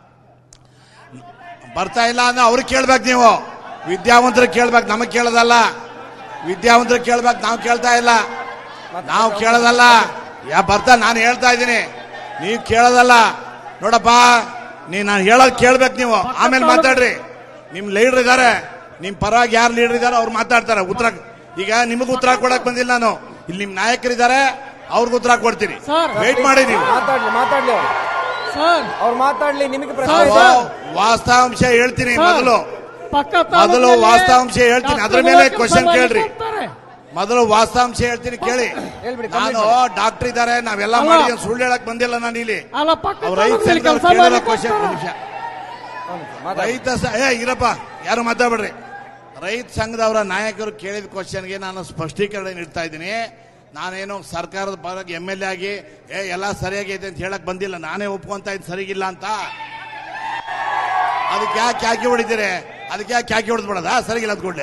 [SPEAKER 5] ಬರ್ತಾ ಇಲ್ಲ ಅಂದ್ರೆ ಅವ್ರಿಗೆ ಕೇಳ್ಬೇಕು ನೀವು ವಿದ್ಯಾವಂತರು ಕೇಳ್ಬೇಕು ನಮಗೆ ಕೇಳೋದಲ್ಲ ವಿದ್ಯಾವಂತರು ಕೇಳ್ಬೇಕು ನಾವು ಕೇಳ್ತಾ ಇಲ್ಲ ನಾವು ಕೇಳೋದಲ್ಲ ಯಾ ಬರ್ತಾ ನಾನು ಹೇಳ್ತಾ ಇದ್ದೀನಿ ನೀವು ಕೇಳೋದಲ್ಲ ನೋಡಪ್ಪ ನೀ ನಾನು ಹೇಳೋದು ಕೇಳ್ಬೇಕು ನೀವು ಆಮೇಲೆ ಮಾತಾಡ್ರಿ ನಿಮ್ ಲೀಡರ್ ಇದ್ದಾರೆ ನಿಮ್ ಪರವಾಗಿ ಯಾರು ಲೀಡರ್ ಇದ್ದಾರೆ ಅವ್ರು ಮಾತಾಡ್ತಾರೆ ಉತ್ತರ ಈಗ ನಿಮಗೂ ಉತ್ತರ ಕೊಡಕ್ ಬಂದಿಲ್ಲ ನಾನು ಇಲ್ಲಿ ನಿಮ್ ನಾಯಕರಿದ್ದಾರೆ ಅವ್ರಿಗೆ ಉತ್ತರ ಕೊಡ್ತೀನಿ
[SPEAKER 6] ಸರ್.
[SPEAKER 5] ವೇಟ್ ಮಾಡಿ ನೀವು
[SPEAKER 4] ಮಾತಾಡ್ಲಿ ಮಾತಾಡ್ಲಿ ಅವ್ರು
[SPEAKER 6] ಸರ್
[SPEAKER 4] ಅವ್ರು ಮಾತಾಡ್ಲಿ ನಿಮಗೆ ಪ್ರಶ್ನೆ
[SPEAKER 5] ನಾವು
[SPEAKER 4] ಇದೆ?
[SPEAKER 5] ವಾಸ್ತವಾಂಶ ಹೇಳ್ತೀನಿ
[SPEAKER 6] ಸರ್.
[SPEAKER 5] ಮೊದಲು
[SPEAKER 6] ಪಕ್ಕ
[SPEAKER 5] ಮೊದಲು
[SPEAKER 6] ತಾಲೂಕಿನಲ್ಲಿ
[SPEAKER 5] ವಾಸ್ತವಾಂಶ ಹೇಳ್ತೀನಿ, ಅದ್ರ ಮೇಲೆ
[SPEAKER 6] ಡಾಕ್ಟರ್ಗಳು
[SPEAKER 5] question
[SPEAKER 6] ಕೆಲಸ
[SPEAKER 5] ಕೇಳ್ರಿ.
[SPEAKER 6] ಮಾಡ್ಲಿಕ್ಕೆ ಹೋಗ್ತಾರೆ.
[SPEAKER 5] ಮೊದಲು ವಾಸ್ತವಾಂಶ ಹೇಳ್ತೀನಿ ಕೇಳಿ
[SPEAKER 4] ಹೇಳ್ಬಿಡಿ,
[SPEAKER 5] ನಾನು
[SPEAKER 4] complete
[SPEAKER 5] ಡಾಕ್ಟರ್ ಇದ್ದಾರೆ ನಾವೆಲ್ಲ
[SPEAKER 6] ಅಲ್ಲ.
[SPEAKER 5] ಮಾಡಿ ಸುಳ್ಳು ಹೇಳಕ್ ಬಂದಿಲ್ಲ ನಾನು ಇಲ್ಲಿ
[SPEAKER 6] ಅಲ್ಲ ಪಕ್ಕ
[SPEAKER 5] ಅವ್ರ ರೈತ
[SPEAKER 6] ತಾಲೂಕಿನಲ್ಲಿ ಕೆಲಸ
[SPEAKER 5] ಸಂಘದವ್ರು ಕೇಳಿರೋ
[SPEAKER 6] ಮಾಡ್ಲಿಕ್ಕೆ
[SPEAKER 5] ಕ್ವಶನ್
[SPEAKER 6] ಹೋಗ್ತಾರೆ.
[SPEAKER 5] ನಿಮಿಷ
[SPEAKER 4] ಒಂದು ನಿಮಿಷ, ಮಾತಾಡಿ.
[SPEAKER 5] ರೈತ ಸ- ಏ ಇರಪ್ಪ ಯಾರು ಮಾತಾಡ್ಬೇಡ್ರಿ ರೈತ ಸಂಘದವರ ನಾಯಕರು ಕೇಳಿದ ಕ್ವಶನ್ಗೆ ನಾನು ಸ್ಪಷ್ಟೀಕರಣ ನೀಡ್ತಾ ಇದ್ದೀನಿ ನಾನೇನು ಸರ್ಕಾರದ ಪರವಾಗಿ ಎಮ್ ಎಲ್ ಎ ಆಗಿ ಏ ಎಲ್ಲ ಸರಿಯಾಗಿದೆ ಅಂತ ಹೇಳಕ್ ಬಂದಿಲ್ಲ ನಾನೇ ಒಪ್ಕೊಂತ ಇದ್ದು ಸರಿಗಿಲ್ಲ ಅಂತ ಅದಕ್ಕೆ ಯಾಕೆ ಕ್ಯಾಕಿ ಹೊಡಿತೀರಿ ಅದಕ್ಕೆ ಯಾಕೆ ಕ್ಯಾಕಿ ಹೊಡೆದ್ಬಿಡದ ಸರಿಗಿಲ್ಲ ಅಂದ್ಕೊಂಡೆ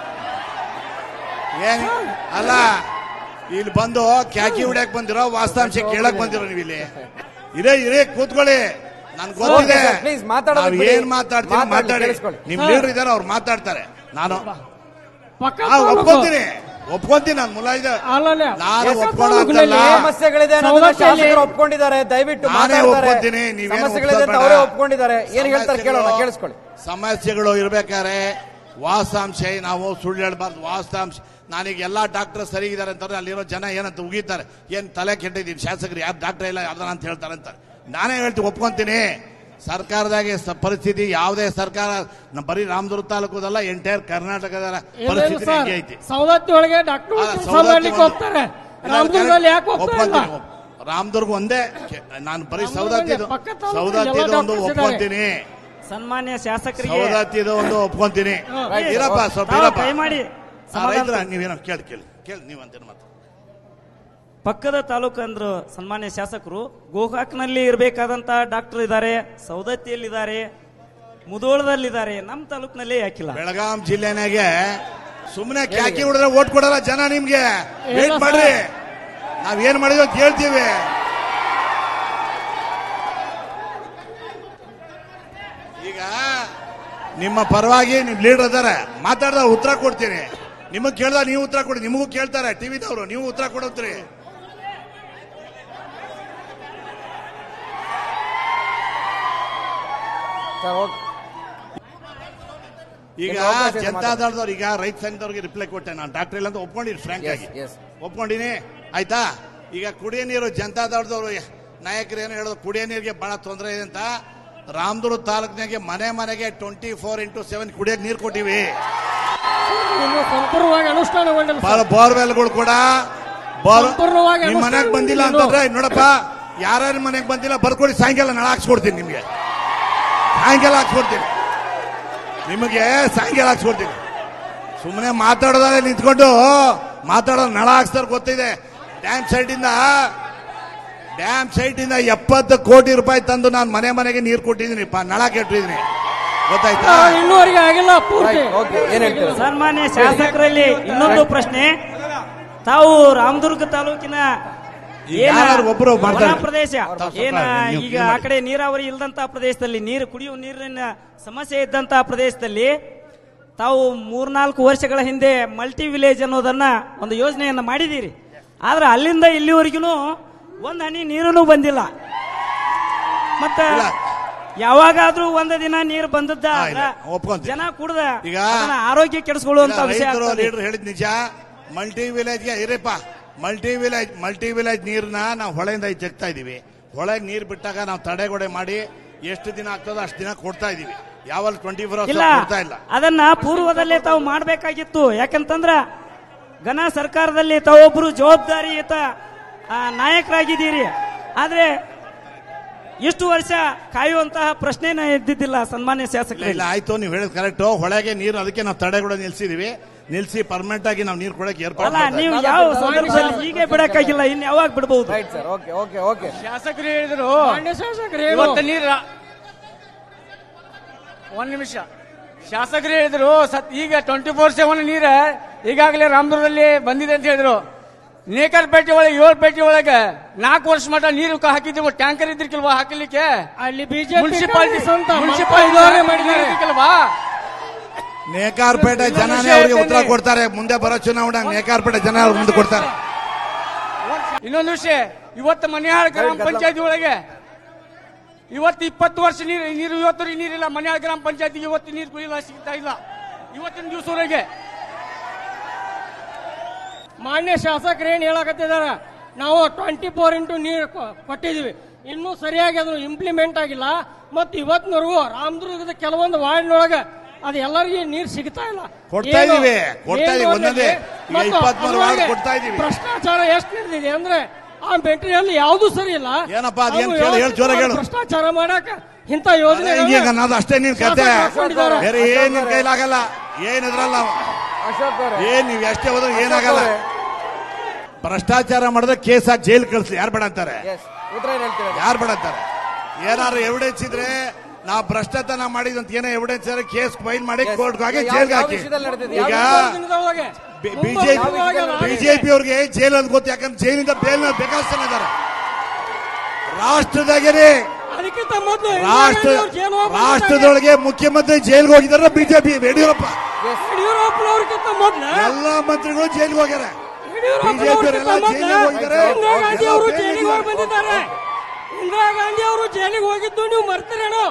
[SPEAKER 5] ಏನ್ ಅಲ್ಲ ಇಲ್ಲಿ ಬಂದು ಕ್ಯಾಕಿ ಹೊಡ್ಯಕ್ ಬಂದಿರೋ ವಾಸ್ತವಾಂಶ ಕೇಳಕ್ ಬಂದಿರೋ ನೀವು ಇಲ್ಲಿ ಇರೇ ಇರೇ ಕೂತ್ಕೊಳ್ಳಿ ನನ್ ಗೊತ್ತಿದೆ
[SPEAKER 4] Okay, sir, please, ಮಾತಾಡೋದಕ್ಕೆ
[SPEAKER 5] ನಾವ್
[SPEAKER 4] ಬಿಡಿ.
[SPEAKER 5] ಏನ್ ಮಾತಾಡ್ತೀವಿ
[SPEAKER 4] ಮಾತಾಡ್ಲಿ,
[SPEAKER 5] ಮಾತಾಡಿ
[SPEAKER 4] ಕೇಳಿಸ್ಕೊಳ್ಳಿ.
[SPEAKER 5] ನಿಮ್
[SPEAKER 6] ಸರ್.
[SPEAKER 5] ಲೀಡರ್ ಇದಾರೆ ಅವ್ರು ಮಾತಾಡ್ತಾರೆ ನಾನು
[SPEAKER 6] ಪಕ್ಕ
[SPEAKER 5] ಆ,
[SPEAKER 6] ತಾಲೂಕು.
[SPEAKER 5] ಒಪ್ಕೊಂತೀನಿ ಒಪ್ಕೊಂತೀನಿ ನಾನು ಮುಲಾಯ್ದ
[SPEAKER 6] ಅಲ್ಲಲ್ಲ
[SPEAKER 5] ನಾನು
[SPEAKER 6] ಪಕ್ಕ
[SPEAKER 5] ಒಪ್ಕೊಳ್ಳೋ
[SPEAKER 6] ತಾಲೂಕಿನಲ್ಲಿ
[SPEAKER 5] ಅಂತಲ್ಲ.
[SPEAKER 4] ಸಮಸ್ಯೆಗಳಿದೆ ಅನ್ನೋದನ್ನ
[SPEAKER 6] ಸವದತ್ತಿಯಲ್ಲಿ-
[SPEAKER 4] ಶಾಸಕರು ಒಪ್ಕೊಂಡಿದ್ದಾರೆ ದಯವಿಟ್ಟು
[SPEAKER 5] ನಾನೇ
[SPEAKER 4] ಮಾತಾಡ್ತಾರೆ
[SPEAKER 5] ಒಪ್ಕೊಂತೀನಿ ನೀವೇನು
[SPEAKER 4] ಸಮಸ್ಯೆಗಳಿದೆ ಅಂತ ಅವರೇ ಒಪ್ಕೊಂಡಿದ್ದಾರೆ ಏನ್ ಹೇಳ್ತಾರೆ ಕೇಳೋಣ ಕೇಳಿಸ್ಕೊಳ್ಳಿ
[SPEAKER 5] ಸಮಸ್ಯೆಗಳು ಇರ್ಬೇಕಾದ್ರೆ ವಾಸ್ತಾಂಶ ನಾವು ಸುಳ್ಳು ಹೇಳ್ಬಾರ್ದು ವಾಸ್ತಾಂಶ ನಾನೀಗ ಎಲ್ಲಾ ಡಾಕ್ಟರ್ ಸರಿ ಇದಾರೆ ಅಂತಾರೆ ಅಲ್ಲಿರೋ ಜನ ಏನಂತ ಉಗಿತಾರೆ ಏನ್ ತಲೆ ಕೆಟ್ಟಿದ್ದೀವಿ ಶಾಸಕರು ಯಾರು ಡಾಕ್ಟರ್ ಇಲ್ಲ ಯಾವ್ದಾರ ಅಂತ ಹೇಳ್ತಾರೆ ಅಂತಾರೆ ನಾನೇ ಹೇಳ್ತೀನಿ ಒಪ್ಕೊಂತೀನಿ ಸರ್ಕಾರದಾಗೆ ಸ- ಪರಿಸ್ಥಿತಿ ಯಾವುದೇ ಸರ್ಕಾರ ನಮ್ಮ ಬರೀ ರಾಮದುರ್ಗ ತಾಲೂಕದಲ್ಲ ಎಂಟೈರ್ ಕರ್ನಾಟಕದ
[SPEAKER 6] ಇಲ್ಲ, ಇಲ್ಲ
[SPEAKER 5] ಪರಿಸ್ಥಿತಿ
[SPEAKER 6] ಸರ್
[SPEAKER 5] ಹಂಗೆ ಐತಿ
[SPEAKER 6] ಸವದತ್ತಿ ಒಳಗೆ ಡಾಕ್ಟರ್
[SPEAKER 5] ಆ,
[SPEAKER 6] ಕೆಲಸ
[SPEAKER 5] ಸವದತ್ತಿ
[SPEAKER 6] ಮಾಡ್ಲಿಕ್ಕೆ
[SPEAKER 5] ಒಂದು-
[SPEAKER 6] ಹೋಗ್ತಾರೆ
[SPEAKER 5] ಇಲ್ಲ,
[SPEAKER 6] ರಾಮದುರ್ಗದಲ್ಲಿ ಯಾಕೆ
[SPEAKER 5] correct.
[SPEAKER 6] ಹೋಗ್ತಾ ಇಲ್ಲ
[SPEAKER 5] ಒಪ್ಕೊಂತೀನಿ, ಒಪ್- ರಾಮದುರ್ಗ ಒಂದೇ ಕೆ- ನಾನು ಬರೀ
[SPEAKER 6] ರಾಮದುರ್ಗದಲ್ಲಿ
[SPEAKER 5] ಸೌದತ್ತಿದು
[SPEAKER 6] ಪಕ್ಕ ತಾಲೂಕು
[SPEAKER 5] ಸೌದತ್ತಿದು
[SPEAKER 6] ಎಲ್ಲ
[SPEAKER 5] ಒಂದು
[SPEAKER 6] doctors ಇದ್ದಾರೆ.
[SPEAKER 5] ಒಪ್ಕೊಂತೀನಿ
[SPEAKER 8] ಸನ್ಮಾನ್ಯ ಶಾಸಕರಿಗೆ
[SPEAKER 5] ಸೌದತ್ತಿದು ಒಂದು ಒಪ್ಕೊಂತೀನಿ
[SPEAKER 4] Right.
[SPEAKER 5] ಇರಪ್ಪ ಸ್ವಲ್ಪ
[SPEAKER 8] ತಾವು
[SPEAKER 5] ಇರಪ್ಪ
[SPEAKER 8] ದಯಮಾಡಿ
[SPEAKER 5] ಆ,
[SPEAKER 8] ಸಮಾಧಾನ
[SPEAKER 5] ರೈತರ ನೀವೇನೋ ಕೇಳಿ ಕೇಳಿ ಕೇಳಿ ನೀವು ಅಂತೇನು ಮಾತು
[SPEAKER 8] ಪಕ್ಕದ ತಾಲೂಕು ಅಂದ್ರು ಸನ್ಮಾನ್ಯ ಶಾಸಕರು ಗೋಕಾಕ್ನಲ್ಲಿ ಇರಬೇಕಾದಂತ ಡಾಕ್ಟರ್ ಇದ್ದಾರೆ ಸೌದತ್ತಿಯಲ್ಲಿದ್ದಾರೆ ಮುದೋಳದಲ್ಲಿದ್ದಾರೆ ನಮ್ಮ ತಾಲೂಕಿನಲ್ಲೇ ಯಾಕಿಲ್ಲ
[SPEAKER 5] ಬೆಳಗಾಂ ಜಿಲ್ಲೆನಾಗೆ ಸುಮ್ಮನೆ ಕ್ಯಾಕಿ ಹೊಡೆದ್ರೆ ಓಟ್ ಕೊಡಲ್ಲ ಜನ ನಿಮ್ಗೆ ವೇಟ್
[SPEAKER 6] ಇಲ್ಲ
[SPEAKER 5] ಮಾಡ್ರಿ
[SPEAKER 6] ಸರ್.
[SPEAKER 5] ನಾವ್ ಏನ್ ಮಾಡಿದ್ವಿ ಅಂತ ಹೇಳ್ತೀವಿ ಈಗ ನಿಮ್ಮ ಪರವಾಗಿ ನಿಮ್ ಲೀಡರ್ ಇದಾರೆ ಮಾತಾಡ್ದ ಉತ್ತರ ಕೊಡ್ತೀನಿ ನಿಮಗ್ ಕೇಳ್ದ ನೀವು ಉತ್ತರ ಕೊಡಿ ನಿಮಗೂ ಕೇಳ್ತಾರೆ ಟಿವಿದವರು ನೀವು ಉತ್ತರ ಕೊಡೋದ್ರಿ
[SPEAKER 4] ಸರ್ ಓಕೆ
[SPEAKER 5] ಈಗ
[SPEAKER 4] ನಿಮ್ಗೆ ಅವಕಾಶ ಇದೆ
[SPEAKER 5] ಜನತಾದಳದವ್ರು ಈಗ ರೈತ ಸಂಘದವ್ರಿಗೆ ರಿಪ್ಲೈ ಕೊಟ್ಟೆ ನಾನು ಡಾಕ್ಟರ್ ಇಲ್ಲ ಅಂತ ಒಪ್ಕೊಂಡಿರಿ ಫ್ರಾಂಕ್
[SPEAKER 4] Yes,
[SPEAKER 5] ಆಗಿ
[SPEAKER 4] yes.
[SPEAKER 5] ಒಪ್ಕೊಂಡಿನಿ ಆಯ್ತಾ ಈಗ ಕುಡಿಯೋ ನೀರು ಜನತಾದಳದವರು ನಾಯಕರು ಏನು ಹೇಳೋದು ಕುಡಿಯೋ ನೀರಿಗೆ ಬಹಳ ತೊಂದರೆ ಇದೆ ಅಂತ ರಾಮದುರ್ಗ ತಾಲೂಕಿನಾಗೆ ಮನೆ ಮನೆಗೆ ಟ್ವೆಂಟಿ ಫೋರ್ ಇಂಟು ಸೆವೆನ್ ಕುಡಿಯಕ್ ನೀರು ಕೊಟ್ಟಿವಿ
[SPEAKER 6] ಇನ್ನು ಸಂಪೂರ್ಣವಾಗಿ ಅನುಷ್ಠಾನಗೊಂಡಿಲ್ಲ
[SPEAKER 5] ಬಹಳ
[SPEAKER 6] ಸರ್.
[SPEAKER 5] ಬೋರ್ವೆಲ್ಗಳು ಕೂಡ ಬೋರ್
[SPEAKER 6] ಸಂಪೂರ್ಣವಾಗಿ
[SPEAKER 5] ನಿಮ್ ಮನೆಗ್
[SPEAKER 6] ಅನುಷ್ಠಾನ
[SPEAKER 5] ಬಂದಿಲ್ಲ
[SPEAKER 6] ಮಾಡಿಲ್ಲ
[SPEAKER 5] ಅಂತಂದ್ರೆ ನೋಡಪ್ಪ ಯಾರ್ಯಾರ ಮನೆಗ್ ಬಂದಿಲ್ಲ ಬರ್ಕೊಡಿ ಸಾಯಂಕಾಲ ನಳ ಹಾಕ್ಸ್ಕೊಡ್ತೀನಿ ನಿಮ್ಗೆ ಸಾಯಂಕಾಲ ಹಾಕ್ಸ್ಕೊಡ್ತೀನಿ ನಿಮಗೆ ಸಾಯಂಕಾಲ ಹಾಕ್ಸ್ಕೊಡ್ತೀನಿ ಸುಮ್ಮನೆ ಮಾತಾಡೋದಾದ್ರೆ ನಿಂತ್ಕೊಂಡು ಮಾತಾಡೋದು ನಳ ಹಾಕ್ಸ್ತಾರೆ ಗೊತ್ತಿದೆ ಡ್ಯಾಮ್ ಸೈಟ್ ಇಂದ ಡ್ಯಾಮ್ ಸೈಟ್ ಇಂದ ಎಪ್ಪತ್ತು ಕೋಟಿ ರೂಪಾಯಿ ತಂದು ನಾನು ಮನೆ ಮನೆಗೆ ನೀರು ಕೊಟ್ಟಿದ್ದೀನಿ ಪ ನಳ ಕೆಟ್ಟಿದ್ದೀನಿ ಗೊತ್ತಾಯ್ತಾ
[SPEAKER 6] ಆ, ಇನ್ನೂವರೆಗೆ ಆಗಿಲ್ಲ ಪೂರ್ತಿ
[SPEAKER 4] ಓಕೆ ಏನ್ ಹೇಳ್ತೀರಾ
[SPEAKER 8] ಸನ್ಮಾನ್ಯ ಶಾಸಕರಲ್ಲಿ ಇನ್ನೊಂದು ಪ್ರಶ್ನೆ ತಾವು ರಾಮದುರ್ಗ ತಾಲೂಕಿನ
[SPEAKER 5] ಈಗ
[SPEAKER 8] ಏನ
[SPEAKER 5] ಯಾರಾದ್ರು ಒಬ್ರು
[SPEAKER 8] ವನ
[SPEAKER 5] ಮಾಡ್ತಾರೆ.
[SPEAKER 8] ಪ್ರದೇಶ
[SPEAKER 5] ಸ್ವಲ್ಪ
[SPEAKER 8] ಏನ
[SPEAKER 5] ನೀವು
[SPEAKER 8] ಈಗ
[SPEAKER 5] ಇದು
[SPEAKER 8] ಆ
[SPEAKER 5] ಮಾಡಿ.
[SPEAKER 8] ಕಡೆ ನೀರಾವರಿ ಇಲ್ದಂತ ಪ್ರದೇಶದಲ್ಲಿ ನೀರು ಕುಡಿಯುವ ನೀರಿನ ಸಮಸ್ಯೆ ಇದ್ದಂತ ಪ್ರದೇಶದಲ್ಲಿ ತಾವು ಮೂರ್ನಾಲ್ಕು ವರ್ಷಗಳ ಹಿಂದೆ ಮಲ್ಟಿ ವಿಲೇಜ್ ಅನ್ನೋದನ್ನ ಒಂದು ಯೋಜನೆಯನ್ನ ಮಾಡಿದ್ದೀರಿ ಆದ್ರೆ ಅಲ್ಲಿಂದ ಇಲ್ಲಿವರೆಗೂ ಒಂದು ಹನಿ ನೀರು ಬಂದಿಲ್ಲ ಮತ್ತ
[SPEAKER 5] ಇಲ್ಲ.
[SPEAKER 8] ಯಾವಾಗಾದ್ರೂ ಒಂದು ದಿನ ನೀರು ಬಂದದ್ದ
[SPEAKER 5] ಹಾ,
[SPEAKER 8] ಆದ್ರ
[SPEAKER 5] ಇಲ್ಲ, ಒಪ್ಕೊಂತೀನಿ.
[SPEAKER 8] ಜನ ಕುಡ್ದ
[SPEAKER 5] ಈಗ
[SPEAKER 8] ಅದನ್ನ ಆರೋಗ್ಯ ಕೆಡಿಸ್ಕೊಳ್ಳುವಂತ ವಿಷಯ
[SPEAKER 5] ರೈತರು
[SPEAKER 8] ಆಗ್ತದೆ.
[SPEAKER 5] ಲೀಡರ್ ಹೇಳಿದ್ ನಿಜ ಮಲ್ಟಿ ವಿಲೇಜ್ಗೆ ಇರಪ್ಪ ಮಲ್ಟಿ ವಿಲೇಜ್ ಮಲ್ಟಿ ವಿಲೇಜ್ ನೀರ್ನ ನಾವು ಹೊಳೆಯಿಂದ ಈಗ ತೆಗ್ತಾ ಇದೀವಿ ಹೊಳೆಗೆ ನೀರ್ ಬಿಟ್ಟಾಗ ನಾವು ತಡೆಗೋಡೆ ಮಾಡಿ ಎಷ್ಟು ದಿನ ಆಗ್ತದೋ ಅಷ್ಟು ದಿನ ಕೊಡ್ತಾ ಇದೀವಿ ಯಾವಲ್ಲಿ ಟ್ವೆಂಟಿ ಫೋರ್
[SPEAKER 8] ಇಲ್ಲ
[SPEAKER 5] ಅವರ್ಸ್ ಕೊಡ್ತಾ ಇಲ್ಲ
[SPEAKER 8] ಅದನ್ನ ಪೂರ್ವದಲ್ಲೇ ತಾವು ಮಾಡಬೇಕಾಗಿತ್ತು ಯಾಕಂತಂದ್ರ ಘನ ಸರ್ಕಾರದಲ್ಲಿ ತಾವೊಬ್ರು ಜವಾಬ್ದಾರಿಯುತ ಆ, ನಾಯಕರಾಗಿದ್ದೀರಿ ಆದ್ರೆ ಇಷ್ಟು ವರ್ಷ ಕಾಯುವಂತಹ ಪ್ರಶ್ನೆನೇ ಇದ್ದಿದ್ದಿಲ್ಲ ಸನ್ಮಾನ್ಯ
[SPEAKER 5] ಇಲ್ಲ
[SPEAKER 8] ಶಾಸಕರು
[SPEAKER 5] ಇಲ್ಲ ಆಯ್ತು ನೀವು ಹೇಳಿದ್ ಕರೆಕ್ಟ್ ಹೊಳೆಗೆ ನೀರು ಅದಕ್ಕೆ ನಾವು ತಡೆ ಕೂಡ ನಿಲ್ಸಿದೀವಿ ನಿಲ್ಸಿ ಪರ್ಮನೆಂಟ್ ಆಗಿ ನಾವು ನೀರು ಕೊಡಕ್ಕೆ ಏರ್ಪಾಡು
[SPEAKER 8] ಅಲ್ಲ
[SPEAKER 5] ಮಾಡ್ತಾ
[SPEAKER 8] ನೀವು
[SPEAKER 5] ಇದ್ದೀವಿ.
[SPEAKER 8] ಯಾವ ಸಂದರ್ಭದಲ್ಲಿ ಹೀಗೆ ಬಿಡಕ್ಕಾಗಿಲ್ಲ ಇನ್ ಯಾವಾಗ ಬಿಡಬಹುದು
[SPEAKER 4] right sir okay okay okay
[SPEAKER 7] ಶಾಸಕರು ಹೇಳಿದ್ರು
[SPEAKER 6] ಮಾನ್ಯ ಶಾಸಕರು ಹೇಳು.
[SPEAKER 7] ಇವತ್ತು ನೀರ ಒಂದ್ ನಿಮಿಷ ಶಾಸಕರು ಹೇಳಿದ್ರು ಸತ್ ಈಗ ಟ್ವೆಂಟಿ ಫೋರ್ ಸೆವೆನ್ ನೀರ ಈಗಾಗಲೇ ರಾಮದುರ್ಗದಲ್ಲಿ ಬಂದಿದೆ ಅಂತ ಹೇಳಿದ್ರು ನೇಕಲ್ಪೇಟೆ ಒಳಗೆ ಏಳು ಪೇಟೆ ಒಳಗೆ ನಾಲ್ಕು ವರ್ಷ ಮಟ್ಟ ನೀರು ಕ- ಹಾಕಿದ್ರು ಟ್ಯಾಂಕರ್ ಇದ್ರಿಕಿಲ್ವಾ ಹಾಕಲಿಕ್ಕೆ
[SPEAKER 6] ಅಲ್ಲಿ ಬಿಜೆಪಿ
[SPEAKER 7] ಮುನ್ಸಿಪಾಲಿಟಿ
[SPEAKER 6] ಸ್ವಂತ
[SPEAKER 7] ಮುನ್ಸಿಪಾಲಿಟಿ
[SPEAKER 6] ಮಕ್ಕಳು ಮಾಡಿದ್ದಾರೆ
[SPEAKER 7] ಇದ್ರಿಕಿಲ್ವಾ
[SPEAKER 5] ನೇಕಾರ್ಪೇಟೆ ಜನನೇ ಅವ್ರಿಗೆ ಉತ್ತರ ಕೊಡ್ತಾರೆ ಮುಂದೆ ಬರೋ ಚುನಾವಣೆ ನೇಕಾರ್ಪೇಟೆ ಜನ ಅವ್ರಿಗೆ ಮುಂದೆ ಕೊಡ್ತಾರೆ
[SPEAKER 7] ಇನ್ನೊಂದು ವಿಷಯ ಇವತ್ತು ಮನೆಹಾಳ ಗ್ರಾಮ ಪಂಚಾಯತಿ ಒಳಗೆ ಇವತ್ತು ಇಪ್ಪತ್ತು ವರ್ಷ ನೀರು ನೀರು ಇವತ್ತು ನೀರಿಲ್ಲ ಮನೆಹಾಳ ಗ್ರಾಮ ಪಂಚಾಯತಿಗೆ ಇವತ್ತು ನೀರು ಕುಡಿಯಲ್ಲ ಸಿಗ್ತಾ ಇಲ್ಲ ಇವತ್ತಿನ ದಿವಸವರೆಗೆ
[SPEAKER 6] ಮಾನ್ಯ ಶಾಸಕರು ಏನ್ ಹೇಳಕತ್ತಿದಾರ ನಾವು ಟ್ವೆಂಟಿ ಫೋರ್ ಇಂಟು ನೀರು ಕೊ- ಕೊಟ್ಟಿದೀವಿ ಇನ್ನೂ ಸರಿಯಾಗಿ ಅದು ಇಂಪ್ಲಿಮೆಂಟ್ ಆಗಿಲ್ಲ ಮತ್ತು ಇವತ್ತಿನವರೆಗೂ ರಾಮದುರ್ಗದ ಕೆಲವೊಂದು ವಾರ್ಡ್ನೊಳಗ ಅದು ಎಲ್ಲರಿಗೂ ನೀರು ಸಿಗ್ತಾ ಇಲ್ಲ
[SPEAKER 5] ಕೊಡ್ತಾ
[SPEAKER 6] ಏನು-
[SPEAKER 5] ಇದೀವಿ, ಕೊಡ್ತಾ
[SPEAKER 6] ಏನು
[SPEAKER 5] ಇದೀವಿ, ಒಂದೊಂದೇ.
[SPEAKER 6] ಅಂದ್ರೆ
[SPEAKER 5] ಈಗ
[SPEAKER 6] ಮತ್ತು
[SPEAKER 5] 24 ವಾರ್ಡ್
[SPEAKER 6] ಅದ್ರೊಳಗೆ
[SPEAKER 5] ಕೊಡ್ತಾ ಇದೀವಿ.
[SPEAKER 6] ಭ್ರಷ್ಟಾಚಾರ ಎಷ್ಟು ನಡೆದಿದೆ ಅಂದ್ರೆ ಆ ಮೆಟೀರಿಯಲ್ ಯಾವ್ದು ಸರಿ ಇಲ್ಲ
[SPEAKER 5] ಏನಪ್ಪಾ ಅದ್ ಏನ್
[SPEAKER 6] ಅವ್ರು
[SPEAKER 5] ಕೇಳು, ಹೇಳು, ಜೋರಾಗಿ ಹೇಳು.
[SPEAKER 6] ಭ್ರಷ್ಟಾಚಾರ ಮಾಡಕ ಇಂಥ
[SPEAKER 5] ಅದೇ
[SPEAKER 6] ಯೋಜನೆ
[SPEAKER 5] ಈಗ ಅನ್ನೋದು ಅಷ್ಟೇ ನಿನ್ ಕತೆ
[SPEAKER 6] ಹಾಕೊಂಡಿದ್ದಾರೆ.
[SPEAKER 5] ಬೇರೆ ಏನ್ ನಿನ್ ಕೈಲಾಗಲ್ಲ ಏನ್ ಇದ್ರಲ್ಲ ನಾವು
[SPEAKER 4] ಅಶೋಕ್ ಅವರೇ
[SPEAKER 5] ಏನ್ ನೀವ್ ಎಷ್ಟೇ ಹೋದ್ರೆ ಏನಾಗಲ್ಲ ಭ್ರಷ್ಟಾಚಾರ ಮಾಡಿದ್ರೆ ಕೇಸ್ ಹಾಕಿ ಜೈಲ್ ಕಳಿಸ್ಲಿ ಯಾರು ಬೇಡ ಅಂತಾರೆ
[SPEAKER 4] ಎಸ್ ಉತ್ತರ ಏನ್ ಹೇಳ್ತೀರಾ
[SPEAKER 5] ಯಾರು ಬೇಡ ಅಂತಾರೆ ಏನಾದ್ರು ಎವಿಡೆನ್ಸ್ ಇದ್ರೆ ನಾವು ಭ್ರಷ್ಟಾಚಾರ ಮಾಡಿದಂತ ಏನೋ ಎವಿಡೆನ್ಸ್ ಇದ್ರೆ ಕೇಸ್ ಫೈಲ್ ಮಾಡಿ
[SPEAKER 4] Yes.
[SPEAKER 5] ಕೋರ್ಟ್ ಹಾಕಿ
[SPEAKER 4] ಯಾವ-
[SPEAKER 5] ಜೈಲ್ಗೆ
[SPEAKER 4] ಯಾವ
[SPEAKER 5] ಹಾಕಿ
[SPEAKER 4] ವಿಷಯದಲ್ಲಿ ನಡೆದಿದೆ?
[SPEAKER 5] ಈಗ
[SPEAKER 4] ಯಾವ
[SPEAKER 6] ದಿನದೊಳಗೆ
[SPEAKER 5] ಬಿಜೆಪಿ
[SPEAKER 6] ಮುಂಬೈ
[SPEAKER 5] ಬಿಜೆಪಿ ಅವ್ರಿಗೆ ಜೈಲ್ ಅಂತ ಗೊತ್ತು ಯಾಕಂದ್ರೆ ಜೈಲಿಂದ ಬೇಲ್ ಬೇಕಾದಷ್ಟು ಜನ ಇದಾರೆ ರಾಷ್ಟ್ರದಾಗೇನೆ
[SPEAKER 6] ಅದಕ್ಕಿಂತ ಮೊದಲು
[SPEAKER 5] ರಾಷ್ಟ್ರ ರಾಷ್ಟ್ರದೊಳಗೆ ಮುಖ್ಯಮಂತ್ರಿ ಜೈಲ್ಗೆ ಹೋಗಿದಾರೆ ಬಿಜೆಪಿ ಯಡಿಯೂರಪ್ಪ
[SPEAKER 6] ಯಡಿಯೂರಪ್ಪನವ್ರಿಗಿಂತ ಮೊದಲು
[SPEAKER 5] ಎಲ್ಲಾ ಮಂತ್ರಿಗಳು ಜೈಲ್ಗೆ ಹೋಗ್ಯಾರ
[SPEAKER 6] ಯಡಿಯೂರಪ್ಪನವ್ರಿಗಿಂತ
[SPEAKER 5] BJP
[SPEAKER 6] ಮೊದಲು
[SPEAKER 5] ಜೈಲಿಗೆ ಹೋಗಿದ್ದಾರೆ.
[SPEAKER 6] ಇಂದಿರಾ ಗಾಂಧಿ ಅವರು
[SPEAKER 5] ಎಲ್ಲ
[SPEAKER 6] ಜೈಲಿಗೆ ಹೋಗಿ ಬಂದಿದ್ದಾರೆ ಇಂದಿರಾ ಗಾಂಧಿ ಅವರು ಜೈಲಿಗೆ ಹೋಗಿದ್ದು ನೀವು ಮರ್ತಿರೇನೋ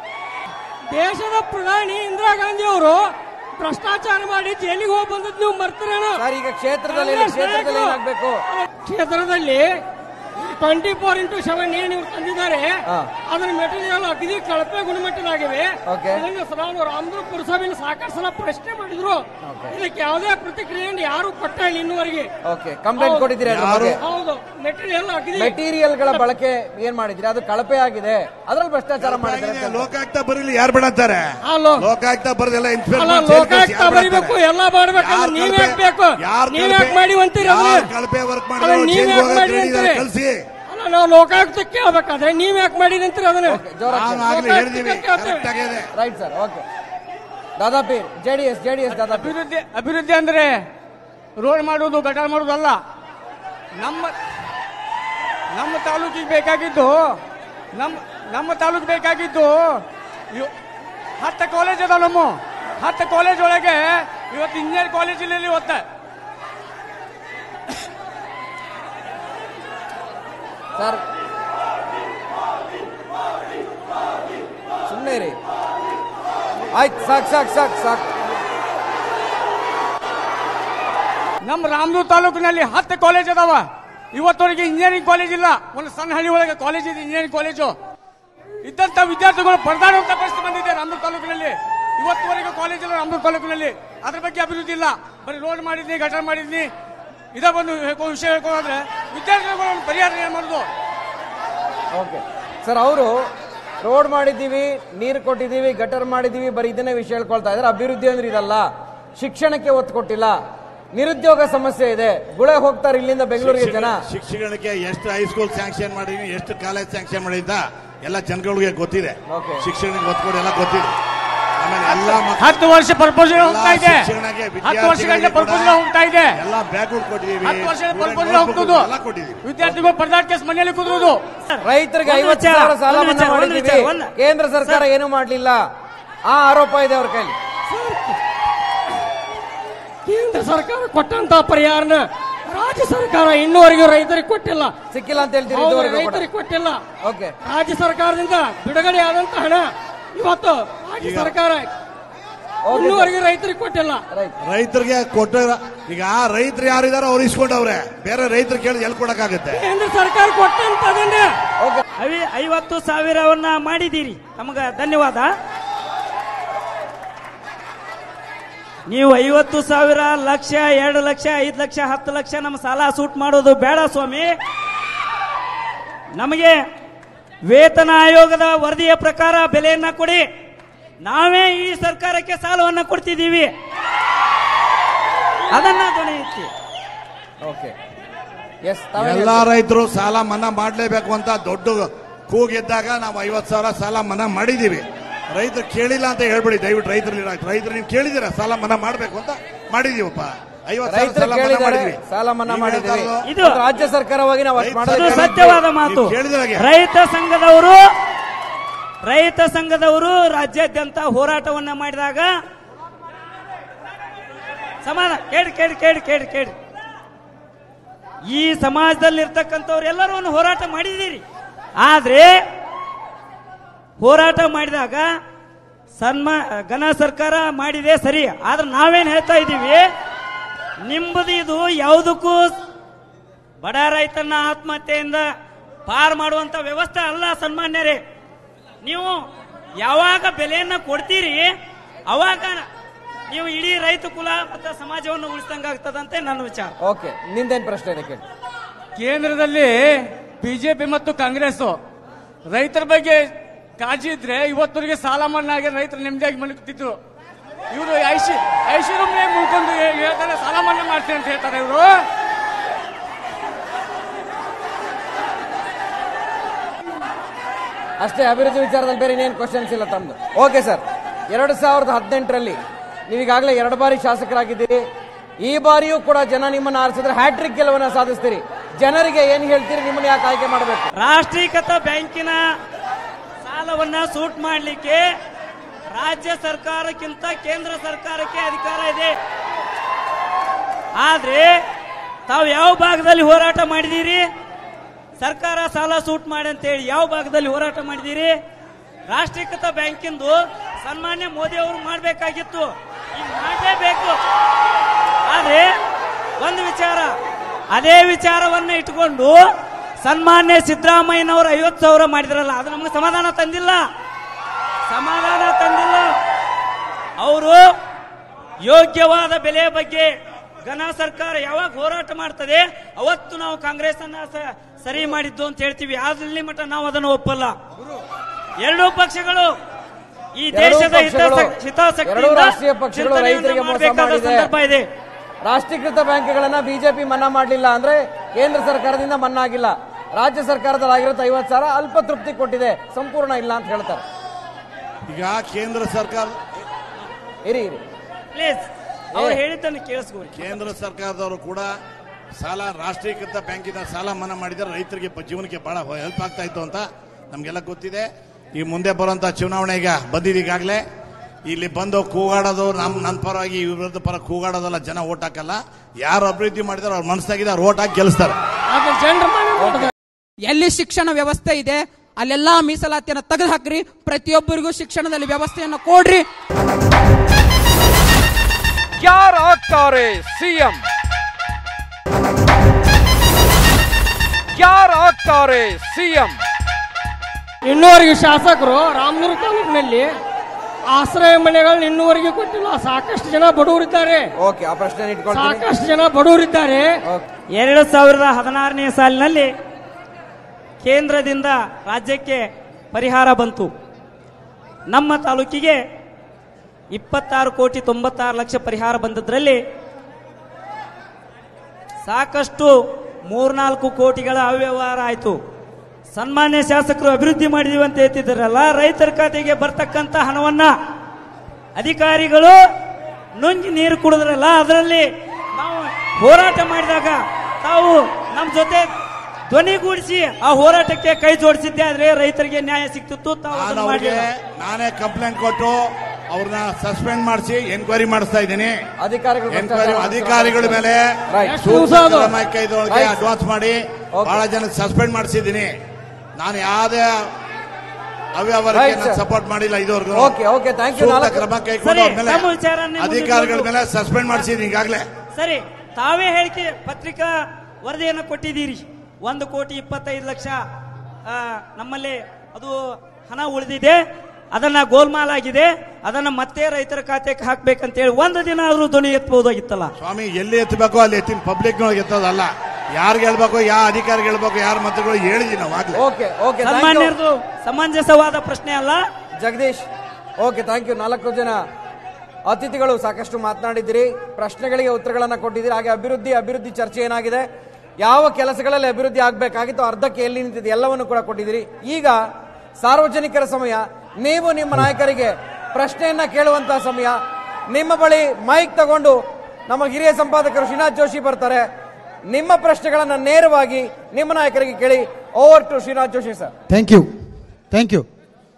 [SPEAKER 6] ದೇಶದ ಪ್ರಧಾನಿ ಇಂದಿರಾ ಗಾಂಧಿ ಅವರು ಭ್ರಷ್ಟಾಚಾರ ಮಾಡಿ ಜೈಲಿಗೆ ಹೋಗಿ ಬಂದದ್ದು ನೀವು ಮರ್ತಿರೇನೋ
[SPEAKER 4] ಸರ್ ಈಗ ಕ್ಷೇತ್ರದಲ್ಲಿ ಹೇಳಿ, ಕ್ಷೇತ್ರದಲ್ಲಿ ಏನಾಗ್ಬೇಕು
[SPEAKER 6] ಕ್ಷೇತ್ರದಲ್ಲಿ ಟ್ವೆಂಟಿ ಫೋರ್ ಇಂಟು ಸೆವೆನ್ ಏನ್ ಇವ್ರು ತಂದಿದ್ದಾರೆ
[SPEAKER 4] ಹಾ.
[SPEAKER 6] ಅದರ ಮೆಟೀರಿಯಲ್ ಅಗದಿ ಕಳಪೆ ಗುಣಮಟ್ಟದಾಗಿವೆ
[SPEAKER 4] Okay.
[SPEAKER 6] ಇದನ್ನ ನಾನು ರಾಮದುರ್ಗ ಪುರಸಭೆಯಲ್ಲಿ ಸಾಕಷ್ಟು ಸಲ ಪ್ರಶ್ನೆ ಮಾಡಿದ್ರು ಇದಕ್ಕೆ ಯಾವುದೇ ಪ್ರತಿಕ್ರಿಯೆಯನ್ನು ಯಾರು ಕೊಟ್ಟ ಇಲ್ಲ ಇನ್ನುವರೆಗೆ
[SPEAKER 4] ಓಕೆ ಕಂಪ್ಲೇಂಟ್ ಕೊಟ್ಟಿದ್ದೀರಿ ಅದ್ರ
[SPEAKER 5] ಯಾರು?
[SPEAKER 4] ಬಗ್ಗೆ
[SPEAKER 6] ಹೌದು ಮೆಟೀರಿಯಲ್ ಅಗದಿ
[SPEAKER 4] ಮೆಟೀರಿಯಲ್ ಗಳ ಬಳಕೆ ಏನ್ ಮಾಡಿದ್ರಿ ಅದು ಕಳಪೆ ಆಗಿದೆ ಅದ್ರಲ್ಲಿ ಭ್ರಷ್ಟಾಚಾರ ಮಾಡಿದ್ದಾರೆ ಅಂತ.
[SPEAKER 5] ಲೋಕಾಯುಕ್ತ ಬರಲಿ ಯಾರು ಬೇಡ ಅಂತಾರೆ
[SPEAKER 6] ಅಲ್ಲೋ.
[SPEAKER 5] ಲೋಕಾಯುಕ್ತ ಬರದೆಲ್ಲ
[SPEAKER 6] ಅಲ್ಲ ಲೋಕಾಯುಕ್ತ ಬರಿಬೇಕು ಎಲ್ಲ ಮಾಡ್ಬೇಕಂದ್ರೆ ನೀವ್ ಯಾಕೆ ಬೇಕು ನೀವ್ ಯಾಕೆ ಮಾಡಿ ಅಂತೀರಿ ಅದನ್ನ?
[SPEAKER 5] ಕಳಪೆ ವರ್ಕ್
[SPEAKER 6] ಅಲ್ಲ, ನೀವ್ ಯಾಕೆ ಮಾಡಿ ಅಂತೀರಿ?
[SPEAKER 5] ಕಳಿಸಿ
[SPEAKER 6] ಅಲ್ಲ ನಾವು ಲೋಕಾಯುಕ್ತ ಕೇಳ್ಬೇಕಾದ್ರೆ ನೀವ್ ಯಾಕೆ ಮಾಡಿ ಅಂತೀರಿ ಅದನ್ನ
[SPEAKER 4] ಜೋರಾಗಿ
[SPEAKER 5] ನಾನು ಆಗ್ಲೇ ಹೇಳಿದೀವಿ ಕರೆಕ್ಟ್ ಆಗಿದೆ
[SPEAKER 4] ರೈಟ್ ಸರ್ ಓಕೆ ದಾದಾಪಿ ಜೆಡಿಎಸ್ ಜೆಡಿಎಸ್ ದಾದಾಪಿ
[SPEAKER 7] ಅಭಿವೃದ್ಧಿ ಅಭಿವೃದ್ಧಿ ಅಂದ್ರೆ ರೋಡ್ ಮಾಡುವುದು ಗಟಾರ ಮಾಡುವುದಲ್ಲ ನಮ್ಮ ನಮ್ಮ ತಾಲೂಕಿಗೆ ಬೇಕಾಗಿದ್ದು ನಮ್ಮ ನಮ್ಮ ತಾಲೂಕು ಬೇಕಾಗಿದ್ದು ಇವ್- ಹತ್ತು ಕಾಲೇಜ್ ಅದಾವ ನಮ್ಮ ಹತ್ತು ಕಾಲೇಜ್ ಒಳಗೆ ಇವತ್ತು ಇಂಜಿನಿಯರ್ ಕಾಲೇಜಲ್ಲಿ ಇವತ್ತು
[SPEAKER 4] ಸರ್ ಸುಮ್ಮನೆ ರೀ ಆಯ್ತು ಸಾಕ್ ಸಾಕ್ ಸಾಕ್ ಸಾಕ್
[SPEAKER 7] ನಮ್ಮ ರಾಮದೂರ್ ತಾಲೂಕಿನಲ್ಲಿ ಹತ್ತು ಕಾಲೇಜ್ ಅದಾವ ಇವತ್ತವರೆಗೆ ಇಂಜಿನಿಯರಿಂಗ್ ಕಾಲೇಜ್ ಇಲ್ಲ ಒಂದು ಸಣ್ಣ ಹಳ್ಳಿ ಒಳಗೆ ಕಾಲೇಜ್ ಇದೆ ಇಂಜಿನಿಯರಿಂಗ್ ಕಾಲೇಜು ಇದ್ದಂತ ವಿದ್ಯಾರ್ಥಿಗಳು ಪರದಾಡುವಂತ ಪರಿಸ್ಥಿತಿ ಬಂದಿದೆ ರಾಮದೂರ್ ತಾಲೂಕಿನಲ್ಲಿ ಇವತ್ತುವರೆಗೆ ಕಾಲೇಜ್ ಇಲ್ಲ ರಾಮದೂರ್ ತಾಲೂಕಿನಲ್ಲಿ ಅದ್ರ ಬಗ್ಗೆ ಅಭಿವೃದ್ಧಿ ಇಲ್ಲ ಬರೀ ರೋಡ್ ಮಾಡಿದ್ನಿ ಗಟರ್ ಮಾಡಿದ್ನಿ ಇದ ಒಂದು ಹೇಳ್ಕೊ- ವಿಷಯ ಹೇಳ್ಕೊಂಡ್ರೆ ವಿದ್ಯಾರ್ಥಿಗಳು ಒಂದು ಪರಿಹಾರ ಏನ್ ಮಾಡುದು
[SPEAKER 4] ಓಕೆ ಸರ್ ಅವರು ರೋಡ್ ಮಾಡಿದ್ದೀವಿ ನೀರು ಕೊಟ್ಟಿದ್ದೀವಿ ಗಟರ್ ಮಾಡಿದ್ದೀವಿ ಬರೀ ಇದನ್ನೇ ವಿಷಯ ಹೇಳ್ಕೊಳ್ತಾ ಇದ್ದಾರೆ ಅಭಿವೃದ್ಧಿ ಅಂದ್ರೆ ಇದಲ್ಲ ಶಿಕ್ಷಣಕ್ಕೆ ಒತ್ತು ಕೊಟ್ಟಿಲ್ಲ ನಿರುದ್ಯೋಗ ಸಮಸ್ಯೆ ಇದೆ ಗುಳೆ ಹೋಗ್ತಾರೆ ಇಲ್ಲಿಂದ ಬೆಂಗಳೂರಿಗೆ ಜನ
[SPEAKER 5] ಶಿಕ್ಷಣಕ್ಕೆ ಎಷ್ಟು ಹೈಸ್ಕೂಲ್ ಸ್ಯಾಂಕ್ಷನ್ ಮಾಡಿದೀನಿ ಎಷ್ಟು ಕಾಲೇಜ್ ಸ್ಯಾಂಕ್ಷನ್ ಮಾಡಿದ್ದ ಎಲ್ಲ ಜನಗಳಿಗೆ ಗೊತ್ತಿದೆ
[SPEAKER 4] Okay.
[SPEAKER 5] ಶಿಕ್ಷಣಕ್ಕೆ ಒತ್ತು ಕೊಡಿ ಎಲ್ಲ ಗೊತ್ತಿದೆ ಆಮೇಲೆ ಎಲ್ಲ ಮಕ್ಕಳು
[SPEAKER 7] ಹತ್ತು ವರ್ಷ ಪ್ರಪೋಸಲ್ ಹೋಗ್ತಾ ಇದೆ
[SPEAKER 5] ಶಿಕ್ಷಣಕ್ಕೆ
[SPEAKER 7] ಹತ್ತು ವರ್ಷಗಳಿಂದ
[SPEAKER 5] ವಿದ್ಯಾರ್ಥಿಗಳಿಗೆ ಕೂಡ
[SPEAKER 7] ಪ್ರಪೋಸಲ್ ಹೋಗ್ತಾ ಇದೆ
[SPEAKER 5] ಎಲ್ಲ ಬ್ಯಾಗ್ಗಳು ಕೊಟ್ಟಿದೀವಿ
[SPEAKER 7] ಹತ್ತು ವರ್ಷದ
[SPEAKER 5] student
[SPEAKER 7] ಪ್ರಪೋಸಲ್
[SPEAKER 5] notebook
[SPEAKER 7] ಹೋಗ್ತದ್ದು
[SPEAKER 5] ಎಲ್ಲ ಕೊಟ್ಟಿದೀವಿ
[SPEAKER 7] ವಿದ್ಯಾರ್ಥಿಗಳು ಪರದಾಟ ಕೇಸ್ ಮನೆಯಲ್ಲಿ ಕುದುರುವುದು
[SPEAKER 4] ರೈತರಿಗೆ
[SPEAKER 8] ಒಂದು
[SPEAKER 4] ಐವತ್ತು
[SPEAKER 8] ವಿಚಾರ,
[SPEAKER 4] ಸಾವಿರ ಸಾಲ
[SPEAKER 8] ಒಂದು
[SPEAKER 4] ಮನ್ನಾ
[SPEAKER 8] ವಿಚಾರ, ಒಂದು
[SPEAKER 4] ಮಾಡಿದ್ದೀವಿ
[SPEAKER 8] ವಿಚಾರ, ಒಂದು-
[SPEAKER 4] ಕೇಂದ್ರ ಸರ್ಕಾರ ಏನು ಮಾಡಲಿಲ್ಲ ಆ ಆರೋಪ ಇದೆ ಅವ್ರ ಕೈಲಿ
[SPEAKER 6] ಕೇಂದ್ರ ಸರ್ಕಾರ ಕೊಟ್ಟಂತ ಪರಿಹಾರನ ರಾಜ್ಯ ಸರ್ಕಾರ ಇನ್ನೂವರೆಗೂ ರೈತರಿಗೆ ಕೊಟ್ಟಿಲ್ಲ
[SPEAKER 4] ಸಿಕ್ಕಿಲ್ಲ ಅಂತ ಹೇಳ್ತೀರಿ
[SPEAKER 6] ಹೌದು,
[SPEAKER 4] ಇದುವರೆಗೂ ಕೂಡ
[SPEAKER 6] ರೈತರಿಗೆ ಕೊಟ್ಟಿಲ್ಲ
[SPEAKER 4] ಓಕೆ
[SPEAKER 6] ರಾಜ್ಯ ಸರ್ಕಾರದಿಂದ ಬಿಡುಗಡೆ ಆದಂತ ಹಣ ಇವತ್ತು ರಾಜ್ಯ ಸರ್ಕಾರ ಇನ್ನೂವರೆಗೂ ರೈತರಿಗೆ ಕೊಟ್ಟಿಲ್ಲ
[SPEAKER 4] ರೈಟ್
[SPEAKER 5] ರೈತರಿಗೆ ಕೊಟ್ಟ ಈಗ ರೈತರು ಯಾರಿದಾರೋ ಅವ್ರು ಇಸ್ಕೊಂಡವ್ರೆ ಬೇರೆ ರೈತರು ಕೇಳಿದ್ರೆ ಎಲ್ಲಿ ಕೊಡಕ್ಕಾಗುತ್ತೆ
[SPEAKER 6] ಕೇಂದ್ರ ಸರ್ಕಾರ ಕೊಟ್ಟಂತದನ್ನೇ
[SPEAKER 4] ಓಕೆ
[SPEAKER 8] ಅವಿ ಐವತ್ತು ಸಾವಿರವನ್ನ ಮಾಡಿದ್ದೀರಿ ನಮಗ ಧನ್ಯವಾದ ನೀವು ಐವತ್ತು ಸಾವಿರ ಲಕ್ಷ ಎರಡು ಲಕ್ಷ ಐದು ಲಕ್ಷ ಹತ್ತು ಲಕ್ಷ ನಮ್ಮ ಸಾಲ ಸೂಟ್ ಮಾಡೋದು ಬೇಡ ಸ್ವಾಮಿ ನಮಗೆ ವೇತನ ಆಯೋಗದ ವರದಿಯ ಪ್ರಕಾರ ಬೆಲೆಯನ್ನ ಕೊಡಿ ನಾವೇ ಈ ಸರ್ಕಾರಕ್ಕೆ ಸಾಲವನ್ನ ಕೊಡ್ತಿದ್ದೀವಿ ಅದನ್ನ ಧ್ವನಿ ಎತ್ತಿ
[SPEAKER 4] ಓಕೆ ಎಸ್
[SPEAKER 5] ಎಲ್ಲಾ ರೈತರು ಸಾಲ ಮನ್ನಾ ಮಾಡಲೇಬೇಕು ಅಂತ ದೊಡ್ಡ ಕೂಗಿದ್ದಾಗ ನಾವು ಐವತ್ತು ಸಾವಿರ ಸಾಲ ಮನ್ನಾ ಮಾಡಿದೀವಿ ರೈತರು ಕೇಳಿಲ್ಲ ಅಂತ ಹೇಳ್ಬಿಡಿ ದಯವಿಟ್ಟು ರೈತರು ರೈತರು ನೀವು ಕೇಳಿದಿರ ಸಾಲ ಮನ್ನಾ ಮಾಡಬೇಕು ಅಂತ ಮಾಡಿದೀವಪ್ಪ ಐವತ್ತು ಸಾವಿರ
[SPEAKER 4] ರೈತರು
[SPEAKER 5] ಸಾಲ ಮನ್ನಾ
[SPEAKER 4] ಕೇಳಿದ್ದಾರೆ
[SPEAKER 5] ಮಾಡಿದ್ವಿ
[SPEAKER 4] ಸಾಲ ಮನ್ನಾ
[SPEAKER 5] ನೀವು
[SPEAKER 4] ಮಾಡಿದ್ದೀವಿ
[SPEAKER 5] ಹೇಳ್ತಾ ಇರೋದು-
[SPEAKER 8] ಇದು
[SPEAKER 4] ಅದು ರಾಜ್ಯ ಸರ್ಕಾರವಾಗಿ ನಾವು ಅಷ್ಟು
[SPEAKER 5] ರೈತ
[SPEAKER 8] ಅದು
[SPEAKER 4] ಮಾಡೋದಕ್ಕೆ
[SPEAKER 5] ಸರ್ಕಾರ-
[SPEAKER 8] ಸತ್ಯವಾದ ಮಾತು
[SPEAKER 5] ನೀವು ಕೇಳಿದ್ರ ಹಾಗೆ.
[SPEAKER 8] ರೈತ ಸಂಘದವರು ರೈತ ಸಂಘದವರು ರಾಜ್ಯಾದ್ಯಂತ ಹೋರಾಟವನ್ನ ಮಾಡಿದಾಗ ಸಮಾಧಾನ ಕೇಳಿ ಕೇಳಿ ಕೇಳಿ ಕೇಳಿ ಕೇಳಿ ಈ ಸಮಾಜದಲ್ಲಿರ್ತಕ್ಕಂಥವ್ರು ಎಲ್ಲರೂ ಒಂದು ಹೋರಾಟ ಮಾಡಿದ್ದೀರಿ ಆದ್ರೆ ಹೋರಾಟ ಮಾಡಿದಾಗ ಸನ್ಮಾ ಘನ ಸರ್ಕಾರ ಮಾಡಿದೆ ಸರಿ ಆದ್ರೆ ನಾವೇನ್ ಹೇಳ್ತಾ ಇದ್ದೀವಿ ನಿಮ್ಮದು ಇದು ಯಾವುದಕ್ಕೂ ಬಡ ರೈತನ ಆತ್ಮಹತ್ಯೆಯಿಂದ ಪಾರ್ ಮಾಡುವಂತ ವ್ಯವಸ್ಥೆ ಅಲ್ಲ ಸನ್ಮಾನ್ಯರೇ ನೀವು ಯಾವಾಗ ಬೆಲೆಯನ್ನ ಕೊಡ್ತೀರಿ ಅವಾಗ ನೀವು ಇಡೀ ರೈತ ಕುಲ ಮತ್ತು ಸಮಾಜವನ್ನು ಉಳಿಸ್ದಂಗಾಗ್ತದಂತೆ ನನ್ನ ವಿಚಾರ
[SPEAKER 4] ಓಕೆ ನಿಂದೇನ್ ಪ್ರಶ್ನೆ ಇದೆ ಕೇಳಿ
[SPEAKER 7] ಕೇಂದ್ರದಲ್ಲಿ ಬಿಜೆಪಿ ಮತ್ತು ಕಾಂಗ್ರೆಸ್ ರೈತರ ಬಗ್ಗೆ ಕಾಳಜಿ ಇದ್ರೆ ಇವತ್ತವರೆಗೆ ಸಾಲ ಮನ್ನಾ ಆಗಿ ರೈತರು ನೆಮ್ಮದಿಯಾಗಿ ಮಲಗ್ತಿದ್ರು ಇವರು ಐಶಿ ಐಶ್ವರ್ಯ ಮುಳ್ಕೊಂಡು ಹೇ- ಹೇಳ್ತಾರೆ ಸಾಲ ಮನ್ನಾ ಮಾಡ್ತೀನಿ ಅಂತ ಹೇಳ್ತಾರೆ ಇವರು
[SPEAKER 4] ಅಷ್ಟೇ ಅಭಿವೃದ್ಧಿ ವಿಚಾರದಲ್ಲಿ ಬೇರೆ ಇನ್ನೇನು ಕ್ವಶನ್ಸ್ ಇಲ್ಲ ತಮ್ದು ಓಕೆ ಸರ್ ಎರಡು ಸಾವಿರದ ಹದಿನೆಂಟರಲ್ಲಿ ನೀವೀಗಾಗಲೇ ಎರಡು ಬಾರಿ ಶಾಸಕರಾಗಿದ್ದೀರಿ ಈ ಬಾರಿಯೂ ಕೂಡ ಜನ ನಿಮ್ಮನ್ನ ಆರಿಸಿದ್ರೆ ಹ್ಯಾಟ್ರಿಕ್ ಗೆಲುವನ್ನ ಸಾಧಿಸ್ತೀರಿ ಜನರಿಗೆ ಏನ್ ಹೇಳ್ತೀರಿ ನಿಮ್ಮನ್ನ ಯಾಕೆ ಆಯ್ಕೆ ಮಾಡಬೇಕು
[SPEAKER 8] ರಾಷ್ಟ್ರೀಕೃತ ಬ್ಯಾಂಕಿನ ಸಾಲವನ್ನ ಸೂಟ್ ಮಾಡಲಿಕ್ಕೆ ರಾಜ್ಯ ಸರ್ಕಾರಕ್ಕಿಂತ ಕೇಂದ್ರ ಸರ್ಕಾರಕ್ಕೆ ಅಧಿಕಾರ ಇದೆ ಆದ್ರೆ ತಾವು ಯಾವ ಭಾಗದಲ್ಲಿ ಹೋರಾಟ ಮಾಡಿದ್ದೀರಿ ಸರ್ಕಾರ ಸಾಲ ಸೂಟ್ ಮಾಡಿ ಅಂತೇಳಿ ಯಾವ ಭಾಗದಲ್ಲಿ ಹೋರಾಟ ಮಾಡಿದ್ದೀರಿ ರಾಷ್ಟ್ರೀಕೃತ ಬ್ಯಾಂಕಿಂದು ಸನ್ಮಾನ್ಯ ಮೋದಿ ಅವರು ಮಾಡಬೇಕಾಗಿತ್ತು ಈಗ ಮಾಡಲೇಬೇಕು ಆದ್ರೆ ಒಂದು ವಿಚಾರ ಅದೇ ವಿಚಾರವನ್ನ ಇಟ್ಕೊಂಡು ಸನ್ಮಾನ್ಯ ಸಿದ್ದರಾಮಯ್ಯನವರು ಐವತ್ತು ಸಾವಿರ ಮಾಡಿದ್ರಲ್ಲ ಅದು ನಮಗೆ ಸಮಾಧಾನ ತಂದಿಲ್ಲ ಸಮಾಧಾನ ತಂದಿಲ್ಲ ಅವರು ಯೋಗ್ಯವಾದ ಬೆಲೆ ಬಗ್ಗೆ ಘನ ಸರ್ಕಾರ ಯಾವಾಗ ಹೋರಾಟ ಮಾಡ್ತದೆ ಅವತ್ತು ನಾವು ಕಾಂಗ್ರೆಸ್ ಅನ್ನ ಸ- ಸರಿ ಮಾಡಿದ್ದು ಅಂತ ಹೇಳ್ತೀವಿ ಆದಲ್ಲಿ ಮಟ್ಟ ನಾವು ಅದನ್ನು ಒಪ್ಪಲ್ಲ ಎರಡೂ ಪಕ್ಷಗಳು ಈ
[SPEAKER 4] ಎರಡೂ
[SPEAKER 8] ದೇಶದ
[SPEAKER 4] ಪಕ್ಷಗಳು- ಎರಡೂ
[SPEAKER 8] ಹಿತಾಸಕ್ತಿಯಿಂದ
[SPEAKER 4] ರಾಷ್ಟ್ರೀಯ ಪಕ್ಷಗಳು
[SPEAKER 8] ಚಿಂತನೆಯನ್ನ
[SPEAKER 4] ರೈತರಿಗೆ ಮೋಸ
[SPEAKER 8] ಮಾಡಬೇಕಾದ
[SPEAKER 4] ಮಾಡಿದೆ.
[SPEAKER 8] ಸಂದರ್ಭ ಇದೆ
[SPEAKER 4] ರಾಷ್ಟ್ರೀಕೃತ ಬ್ಯಾಂಕ್ಗಳನ್ನ ಬಿಜೆಪಿ ಮನ್ನಾ ಮಾಡಲಿಲ್ಲ ಅಂದ್ರೆ ಕೇಂದ್ರ ಸರ್ಕಾರದಿಂದ ಮನ್ನಾ ಆಗಿಲ್ಲ ರಾಜ್ಯ ಸರ್ಕಾರದಲ್ಲಿ ಆಗಿರುತ್ತೆ ಐವತ್ತು ಸಾವಿರ ಅಲ್ಪ ತೃಪ್ತಿ ಕೊಟ್ಟಿದೆ ಸಂಪೂರ್ಣ ಇಲ್ಲ ಅಂತ ಹೇಳ್ತಾರೆ
[SPEAKER 5] ಈಗ ಕೇಂದ್ರ ಸರ್ಕಾರ
[SPEAKER 4] ಇರಿ ಇರಿ
[SPEAKER 8] ಪ್ಲೀಸ್ ಅವ್ರು ಹೇಳಿದ್ದನ್ನು ಕೇಳಿಸ್ಕೊಳ್ಳಿ
[SPEAKER 5] ಕೇಂದ್ರ ಸರ್ಕಾರದವರು ಕೂಡ ಸಾಲ ರಾಷ್ಟ್ರೀಕೃತ ಬ್ಯಾಂಕಿನ ಸಾಲ ಮನ್ನಾ ಮಾಡಿದರೆ ರೈತರಿಗೆ ಪ- ಜೀವನಕ್ಕೆ ಬಹಳ ಹೆಲ್ಪ್ ಆಗ್ತಾ ಇತ್ತು ಅಂತ ನಮಗೆಲ್ಲ ಗೊತ್ತಿದೆ ಈ ಮುಂದೆ ಬರುವಂತ ಚುನಾವಣೆ ಈಗ ಬಂದಿದೆ ಈಗಾಗಲೇ ಇಲ್ಲಿ ಬಂದು ಕೂಗಾಡೋದು ನಮ್ ನನ್ನ ಪರವಾಗಿ ಇವ್ರ ವಿರುದ್ಧ ಪರ ಕೂಗಾಡೋದಲ್ಲ ಜನ ಓಟ್ ಹಾಕಲ್ಲ ಯಾರು ಅಭಿವೃದ್ಧಿ ಮಾಡಿದಾರೆ ಅವ್ರ ಮನಸ್ಸಾಗಿದೆ ಅವ್ರು ಓಟ್ ಹಾಕಿ ಗೆಲ್ಲಿಸ್ತಾರೆ
[SPEAKER 6] ಅದು ಜನರ ಮನೆ
[SPEAKER 9] ಎಲ್ಲಿ ಶಿಕ್ಷಣ ವ್ಯವಸ್ಥೆ ಇದೆ ಅಲ್ಲೆಲ್ಲಾ ಮೀಸಲಾತಿಯನ್ನು ತೆಗೆದು ಹಾಕ್ರಿ ಪ್ರತಿಯೊಬ್ಬರಿಗೂ ಶಿಕ್ಷಣದಲ್ಲಿ ವ್ಯವಸ್ಥೆಯನ್ನು ಕೊಡ್ರಿ
[SPEAKER 4] ಯಾರಾಗ್ತಾರೆ ಸಿಎಂ ಯಾರಾಗ್ತಾರೆ ಸಿಎಂ
[SPEAKER 6] ಇನ್ನೂವರೆಗೆ ಶಾಸಕರು ರಾಮನೂರು ತಾಲೂಕಿನಲ್ಲಿ ಆಶ್ರಯ ಮನೆಗಳನ್ನ ಇನ್ನೂವರೆಗೆ ಕೊಟ್ಟಿಲ್ಲ ಸಾಕಷ್ಟು ಜನ ಬಡವರಿದ್ದಾರೆ
[SPEAKER 4] ಓಕೆ ಆ ಪ್ರಶ್ನೆ ಇಟ್ಕೊಳ್ತೀನಿ
[SPEAKER 6] ಸಾಕಷ್ಟು ಜನ ಬಡವರಿದ್ದಾರೆ
[SPEAKER 8] ಎರಡು ಸಾವಿರದ ಹದಿನಾರನೇ ಸಾಲಿನಲ್ಲಿ ಕೇಂದ್ರದಿಂದ ರಾಜ್ಯಕ್ಕೆ ಪರಿಹಾರ ಬಂತು ನಮ್ಮ ತಾಲೂಕಿಗೆ ಇಪ್ಪತ್ತಾರು ಕೋಟಿ ತೊಂಬತ್ತಾರು ಲಕ್ಷ ಪರಿಹಾರ ಬಂದದ್ರಲ್ಲಿ ಸಾಕಷ್ಟು ಮೂರ್ನಾಲ್ಕು ಕೋಟಿಗಳ ಅವ್ಯವಹಾರ ಆಯಿತು ಸನ್ಮಾನ್ಯ ಶಾಸಕರು ಅಭಿವೃದ್ಧಿ ಮಾಡಿದೀವಿ ಅಂತ ಹೇಳ್ತಿದ್ದಾರಲ್ಲ ರೈತರ ಖಾತೆಗೆ ಬರ್ತಕ್ಕಂಥ ಹಣವನ್ನ ಅಧಿಕಾರಿಗಳು ನುಂಗಿ ನೀರು ಕುಡಿದ್ರಲ್ಲ ಅದರಲ್ಲಿ ನಾವು ಹೋರಾಟ ಮಾಡಿದಾಗ ತಾವು ನಮ್ಮ ಜೊತೆ ಧ್ವನಿಗೂಡಿಸಿ ಆ ಹೋರಾಟಕ್ಕೆ ಕೈ ಜೋಡಿಸಿದ್ದೆ ಆದ್ರೆ ರೈತರಿಗೆ ನ್ಯಾಯ ಸಿಕ್ತಿತ್ತು ತಾವು
[SPEAKER 5] ನಾನು
[SPEAKER 8] ಅದನ್ನ
[SPEAKER 5] ಅವ್ರಿಗೆ
[SPEAKER 8] ಮಾಡಲಿಲ್ಲ
[SPEAKER 5] ನಾನೇ ಕಂಪ್ಲೇಂಟ್ ಕೊಟ್ಟು ಅವ್ರನ್ನ ಸಸ್ಪೆಂಡ್ ಮಾಡಿಸಿ ಎನ್ಕ್ವೈರಿ ಮಾಡಿಸ್ತಾ ಇದ್ದೀನಿ
[SPEAKER 4] ಅಧಿಕಾರಿಗಳು
[SPEAKER 5] ಎನ್ಕ್ವೈರಿ ಅಧಿಕಾರಿಗಳ ಮೇಲೆ
[SPEAKER 4] Right.
[SPEAKER 5] ಸೂಕ್ತ ಕ್ರಮ ಕೈಗೊಳ್ಳೋಕೆ
[SPEAKER 4] Right.
[SPEAKER 5] ಅಡ್ವಾನ್ಸ್ ಮಾಡಿ
[SPEAKER 4] Okay.
[SPEAKER 5] ಬಹಳ ಜನ ಸಸ್ಪೆಂಡ್ ಮಾಡಿಸಿದ್ದೀನಿ ನಾನು ಯಾವುದೇ ಅವ್ಯವಹಾರಕ್ಕೆ
[SPEAKER 4] Right,
[SPEAKER 5] ನಾನು
[SPEAKER 4] sir.
[SPEAKER 5] ಸಪೋರ್ಟ್ ಮಾಡಿಲ್ಲ ಇದುವರೆಗೂ
[SPEAKER 4] ಓಕೆ ಓಕೆ ಥ್ಯಾಂಕ್ ಯು
[SPEAKER 5] ಸೂಕ್ತ
[SPEAKER 4] ನಾಲ್ಕು
[SPEAKER 5] ಕ್ರಮ ಕೈಗೊಂಡು
[SPEAKER 8] ಸರಿ,
[SPEAKER 5] ಅವ್ರ ಮೇಲೆ
[SPEAKER 8] ನಮ್ಮ ವಿಚಾರನೇ ಮುಂದೆ
[SPEAKER 5] ಅಧಿಕಾರಿಗಳ
[SPEAKER 8] ಬಂದು-
[SPEAKER 5] ಮೇಲೆ ಸಸ್ಪೆಂಡ್ ಮಾಡಿಸಿದ್ದೀನಿ ಈಗಾಗಲೇ
[SPEAKER 8] ಸರಿ ತಾವೇ ಹೇಳಿಕೆ ಪತ್ರಿಕಾ ವರದಿಯನ್ನು ಕೊಟ್ಟಿದ್ದೀರಿ ಒಂದು ಕೋಟಿ ಇಪ್ಪತ್ತೈದು ಲಕ್ಷ ಆ, ನಮ್ಮಲ್ಲಿ ಅದು ಹಣ ಉಳಿದಿದೆ ಅದನ್ನ ಗೋಲ್ಮಾಲ್ ಆಗಿದೆ ಅದನ್ನ ಮತ್ತೆ ರೈತರ ಖಾತೆಗೆ ಹಾಕ್ಬೇಕಂತೇಳಿ ಒಂದು ದಿನ ಆದ್ರೂ ಧ್ವನಿ ಎತ್ತಬಹುದಾಗಿತ್ತಲ್ಲ
[SPEAKER 5] ಸ್ವಾಮಿ ಎಲ್ಲಿ ಎತ್ತಬೇಕೋ ಅಲ್ಲಿ ಎತ್ತಿನ ಪಬ್ಲಿಕ್ ನೊಳಗೆ ಎತ್ತೋದಲ್ಲ ಯಾರಿಗೆ ಹೇಳ್ಬೇಕು ಯಾವ ಅಧಿಕಾರಿಗೆ ಹೇಳ್ಬೇಕು ಯಾರ ಮಂತ್ರಿಗಳು ಹೇಳಿದ್ವಿ ನಾವು ಆಗ್ಲೇ
[SPEAKER 4] ಓಕೆ ಓಕೆ
[SPEAKER 8] ಸನ್ಮಾನ್ಯರದು ಸಮಂಜಸವಾದ ಪ್ರಶ್ನೆ ಅಲ್ಲ
[SPEAKER 4] ಜಗದೀಶ್ ಓಕೆ ಥ್ಯಾಂಕ್ ಯು ನಾಲ್ಕು ಜನ ಅತಿಥಿಗಳು ಸಾಕಷ್ಟು ಮಾತನಾಡಿದ್ದೀರಿ ಪ್ರಶ್ನೆಗಳಿಗೆ ಉತ್ತರಗಳನ್ನು ಕೊಟ್ಟಿದ್ದೀರಿ ಹಾಗೆ ಅಭಿವೃದ್ಧಿ ಅಭಿವೃದ್ಧಿ ಚರ್ಚೆ ಏನಾಗಿದೆ ಯಾವ ಕೆಲಸಗಳಲ್ಲಿ ಅಭಿವೃದ್ಧಿ ಆಗಬೇಕಾಗಿತ್ತು ಅರ್ಧಕ್ಕೆ ಎಲ್ಲಿ ನಿಂತಿದೆ ಎಲ್ಲವನ್ನು ಕೂಡ ಕೊಟ್ಟಿದ್ದೀರಿ ಈಗ ಸಾರ್ವಜನಿಕರ ಸಮಯ ನೀವು ನಿಮ್ಮ ನಾಯಕರಿಗೆ ಪ್ರಶ್ನೆಯನ್ನ ಕೇಳುವಂತಹ ಸಮಯ ನಿಮ್ಮ ಬಳಿ ಮೈಕ್ ತಗೊಂಡು ನಮ್ಮ ಹಿರಿಯ ಸಂಪಾದಕರು ಶ್ರೀನಾಥ್ ಜೋಶಿ ಬರ್ತಾರೆ ನಿಮ್ಮ ಪ್ರಶ್ನೆಗಳನ್ನ ನೇರವಾಗಿ ನಿಮ್ಮ ನಾಯಕರಿಗೆ ಕೇಳಿ over to Shrinath Joshi sir
[SPEAKER 10] thank you thank you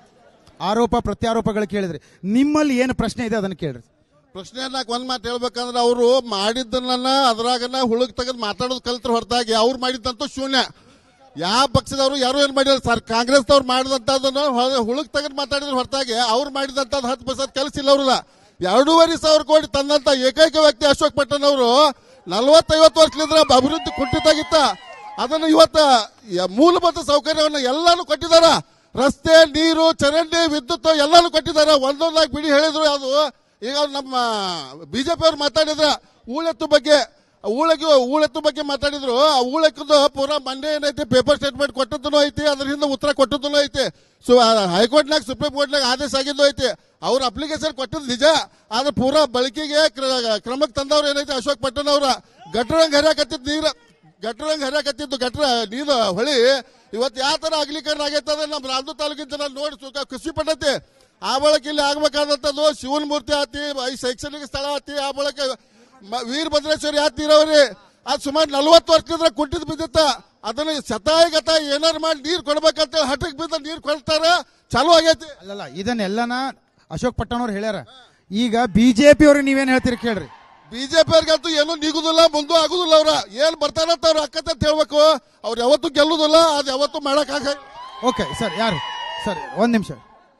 [SPEAKER 10] ಆರೋಪ ಪ್ರತ್ಯಾರೋಪಗಳು ಕೇಳಿದ್ರಿ ನಿಮ್ಮಲ್ಲಿ ಏನು ಪ್ರಶ್ನೆ ಇದೆ ಅದನ್ನು ಕೇಳ್ರಿ
[SPEAKER 11] ಪ್ರಶ್ನೆ ನಾಕ್ ಒಂದ್ ಮಾತು ಹೇಳ್ಬೇಕಂದ್ರೆ ಅವರು ಮಾಡಿದ್ದನ್ನ ಅದ್ರಾಗನ ಹುಳುಗ್ ತೆಗೆದು ಮಾತಾಡೋದು ಕಲ್ತ್ರ ಹೊರತಾಗಿ ಅವ್ರು ಮಾಡಿದ್ದಂತೂ ಶೂನ್ಯ ಯಾವ ಪಕ್ಷದವರು ಯಾರು ಏನ್ ಮಾಡಿಲ್ಲ ಸರ್ ಕಾಂಗ್ರೆಸ್ದವ್ರು ಮಾಡಿದಂತದನ್ನ ಹುಳುಗ್ ತೆಗೆದು ಮಾತಾಡಿದ್ರ ಹೊರತಾಗಿ ಅವ್ರು ಮಾಡಿದಂತದ್ ಹತ್ತು ಪರ್ಸೆಂಟ್ ಕೆಲಸ ಇಲ್ಲ ಅವ್ರಲ್ಲ ಎರಡೂವರೆ ಸಾವಿರ ಕೋಟಿ ತಂದಂತ ಏಕೈಕ ವ್ಯಕ್ತಿ ಅಶೋಕ್ ಪಟ್ಟಣ್ ಅವರು ನಲವತ್ತೈವತ್ತು ವರ್ಷದಿಂದ ಅಭಿವೃದ್ಧಿ ಕುಂಠಿತಾಗಿತ್ತ ಅದನ್ನು ಇವತ್ತ ಯ- ಮೂಲಭೂತ ಸೌಕರ್ಯವನ್ನು ಎಲ್ಲಾನು ಕೊಟ್ಟಿದಾರ ರಸ್ತೆ ನೀರು ಚರಂಡಿ ವಿದ್ಯುತ್ ಎಲ್ಲಾನು ಕೊಟ್ಟಿದ್ದಾರೆ ಒಂದೊಂದಾಗಿ ಬಿಡಿ ಹೇಳಿದ್ರು ಅದು ಈಗ ನಮ್ಮ ಬಿಜೆಪಿ ಅವ್ರು ಮಾತಾಡಿದ್ರ ಊಳೆತ್ತು ಬಗ್ಗೆ ಊಳಗಿ ಊಳೆತ್ತು ಬಗ್ಗೆ ಮಾತಾಡಿದ್ರು ಆ ಊಳಕ್ಕದು ಪೂರಾ ಮೊನ್ನೆ ಏನೈತಿ ಪೇಪರ್ ಸ್ಟೇಟ್ಮೆಂಟ್ ಕೊಟ್ಟದ್ದು ಐತಿ ಅದ್ರ ಹಿಂದೆ ಉತ್ತರ ಕೊಟ್ಟದ್ದು ಐತಿ ಸೊ ಹೈಕೋರ್ಟ್ನಾಗ ಸುಪ್ರೀಂ ಕೋರ್ಟ್ನಾಗ ಆದೇಶ ಆಗಿದ್ದು ಐತಿ ಅವ್ರ ಅಪ್ಲಿಕೇಶನ್ ಕೊಟ್ಟದ್ದು ನಿಜ ಆದ್ರೆ ಪೂರಾ ಬಳಕೆಗೆ ಕ್ರ- ಕ್ರಮಕ್ಕೆ ತಂದವ್ರು ಏನೈತಿ ಅಶೋಕ್ ಪಟ್ಟಣ್ ಅವ್ರ ಗಟ್ರಂಗ್ ಹರಿಯಾಕತ್ತಿದ್ ನೀರ ಗಟ್ರಂಗ್ ಹರಿಯಾಕತ್ತಿದ್ದು ಗಟ್ರ ನೀರು ಹೊಳಿ ಇವತ್ತು ಯಾವ ತರ ಅಗಲೀಕರಣ ಆಗೈತೆ ಅಂದ್ರೆ ನಮ್ಮ ರಾಮದು ತಾಲೂಕಿನ ಜನ ನೋಡಿ ಸುಖ ಖುಷಿ ಪಟ್ಟೈತಿ ಆ ಬಳಕ ಇಲ್ಲಿ ಆಗ್ಬೇಕಾದಂತದ್ದು ಶಿವನ ಮೂರ್ತಿ ಆತಿ ಈ ಶೈಕ್ಷಣಿಕ ಸ್ಥಳ ಆತಿ ಆ ಬಳಕ ಮ- ವೀರಭದ್ರೇಶ್ವರಿ ಆತಿ ನೀರಾವರಿ ಅದು ಸುಮಾರು ನಲ್ವತ್ತು ವರ್ಷದಿಂದ ಕುಟ್ಟಿದ್ ಬಿದ್ದಿತ್ತ ಅದನ್ನ ಶತಾಯಗತ ಏನಾರು ಮಾಡಿ ನೀರು ಕೊಡ್ಬೇಕಂತ ಹಠಕ್ ಬಿದ್ದ ನೀರು ಕೊಡ್ತಾರ ಚಾಲು ಆಗೈತಿ
[SPEAKER 10] ಅಲ್ಲಲ್ಲ ಇದನ್ನೆಲ್ಲನ ಅಶೋಕ್ ಪಟ್ಟಣ್ ಅವ್ರು ಹೇಳ್ಯಾರ ಈಗ ಬಿಜೆಪಿ ಅವ್ರಿಗೆ ನೀವೇನ್ ಹೇಳ್ತೀರಿ ಕೇಳ್ರಿ
[SPEAKER 11] ಬಿಜೆಪಿ ಅವ್ರಿಗಂತೂ ಏನು ನಿಗುದಿಲ್ಲ ಮುಂದೂ ಆಗುದಿಲ್ಲ ಅವ್ರ ಏನ್ ಬರ್ತಾರಂತ ಅವ್ರ ಅಕ್ಕತೆ ಅಂತ ಹೇಳ್ಬೇಕು ಅವ್ರು ಯಾವತ್ತೂ ಗೆಲ್ಲುದಿಲ್ಲ ಅದು ಯಾವತ್ತೂ ಮಾಡಕ್ ಆಗ
[SPEAKER 10] ಓಕೆ ಸರ್ ಯಾರು ಸರ್ ಒಂದ್ ನಿಮಿಷ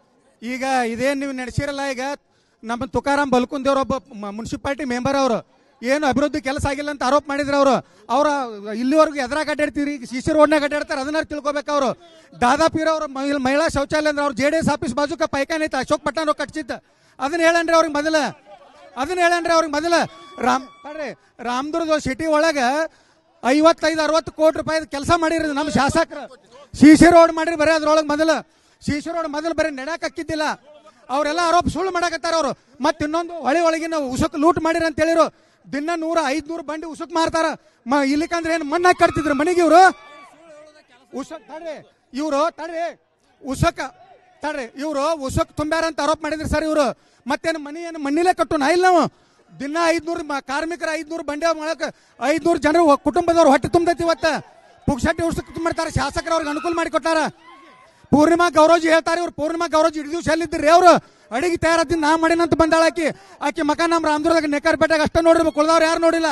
[SPEAKER 10] ಈಗ ಇದೇನ್ ನೀವು ನಡೆಸಿರಲ್ಲ ಈಗ ನಮ್ಮ ತುಕಾರಾಮ್ ಬಲ್ಕುಂದೇವ್ರ ಒಬ್ಬ ಮುನ್ಸಿಪಾಲಿಟಿ ಮೆಂಬರ್ ಅವರು ಏನು ಅಭಿವೃದ್ಧಿ ಕೆಲಸ ಆಗಿಲ್ಲ ಅಂತ ಆರೋಪ ಮಾಡಿದ್ರು ಅವರು ಅವರ ಇಲ್ಲಿವರೆಗೂ ಎದುರಾಗ ಅಡ್ಡಾಡ್ತೀರಿ ಈಗ ಸಿಸಿ ರೋಡ್ನಾಗ ಅಡ್ಡಾಡ್ತಾರೆ ಅದನ್ನ ತಿಳ್ಕೊಬೇಕು ಅವರು ದಾದಾಪೀರ್ ಅವ್ರ ಮಹಿ- ಮಹಿಳಾ ಶೌಚಾಲಯ ಅಂದ್ರೆ ಅವ್ರ ಜೆ ಡಿ ಎಸ್ ಆಫೀಸ್ ಬಾಜುಕ ಪೈಖಾನೆ ಐತೆ ಅಶೋಕ್ ಪಟ್ಟಣ ಕಟ್ಸಿದ್ದ ಅದನ್ನ ಹೇಳನ್ರಿ ಅವ್ರಿಗೆ ಮೊದಲ ಅದನ್ನ ಹೇಳನ್ರಿ ಅವ್ರಿಗೆ ಮೊದಲ ರಾಮ್ ತಡ್ರಿ ರಾಮದುರ್ಗ ಸಿಟಿ ಒಳಗ ಐವತ್ತೈದು ಅರವತ್ತು ಕೋಟಿ ರೂಪಾಯಿ ಕೆಲಸ ಮಾಡಿರಿ ನಮ್ಮ ಶಾಸಕರು ಸಿಸಿ ರೋಡ್ ಮಾಡಿರಿ ಬರೀ ಅದ್ರೊಳಗೆ ಮೊದಲು ಸಿಸಿ ರೋಡ್ ಮೊದಲು ಬರೀ ನೆಡಕ್ ಹಾಕಿದ್ದಿಲ್ಲ ಅವರೆಲ್ಲ ಆರೋಪ ಸುಳ್ಳು ಮಾಡಕತ್ತಾರ ಅವರು ಮತ್ತೆ ಇನ್ನೊಂದು ಹೊಳಿ ಒಳಗಿನ ಉಸುಕ್ ಲೂಟ್ ಮಾಡಿರಿ ಅಂತ ಹೇಳಿರು ದಿನ ನೂರ ಐದ್ನೂರು ಬಂಡಿ ಉಸುಕ್ ಮಾರ್ತಾರ ಮ ಇಲ್ಲಿಕಂದ್ರೆ ಏನು ಮಣ್ಣಾಗಿ ಕಟ್ತಿದ್ರು ಮನೆಗೆ ಇವರು ಉಸಕ್ ತಡ್ರಿ ಇವರು ತಡ್ರಿ ಉಸಕ್ ತಡ್ರಿ ಇವರು ಉಸಕ್ ತುಂಬ್ಯಾರ ಅಂತ ಆರೋಪ ಮಾಡಿದ್ರಿ ಸರ್ ಇವರು ಮತ್ತೇನು ಮನಿ ಏನು ಮಣ್ಣಿಲೇ ಕಟ್ಟು ನಾ ಇಲ್ಲ ನಾವು ದಿನ ಐದ್ನೂರು ಮ- ಕಾರ್ಮಿಕರ ಐದ್ನೂರು ಬಂಡಿ ಮಾಡಕ್ ಐದ್ನೂರು ಜನರು ಹೊ- ಕುಟುಂಬದವ್ರು ಹೊಟ್ಟೆ ತುಂಬತೈತಿ ಇವತ್ತ ಪುಕ್ಷಟ್ಟಿ ಉಸಕ್ ತುಂಬಿರ್ತಾರೆ ಶಾಸಕರು ಅವ್ರಿಗೆ ಅನುಕೂಲ ಮಾಡಿ ಕೊಟ್ಟಾರ ಪೂರ್ಣಿಮಾ ಗೌರವ್ಜಿ ಹೇಳ್ತಾರೆ ಇವ್ರು ಪೂರ್ಣಿಮಾ ಗೌರವ್ಜಿ ಹಿಡಿದು ದಿವಸ ಎಲ್ಲಿದ್ರಿ ಅವರು ಅಡಿಗೆ ತಯಾರದಿಂದ ನಾ ಮಾಡಿನಂತ ಬಂದಾಳ ಆಕಿ ಆಕಿ ಮಕ ನಮ್ಮ ರಾಮದುರ್ಗದಾಗ ನೆಕ್ಕರ್ಪೇಟೆಗೆ ಅಷ್ಟ ನೋಡಿರ್ಬೇಕು ಉಳ್ದವ್ರು ಯಾರು ನೋಡಿಲ್ಲ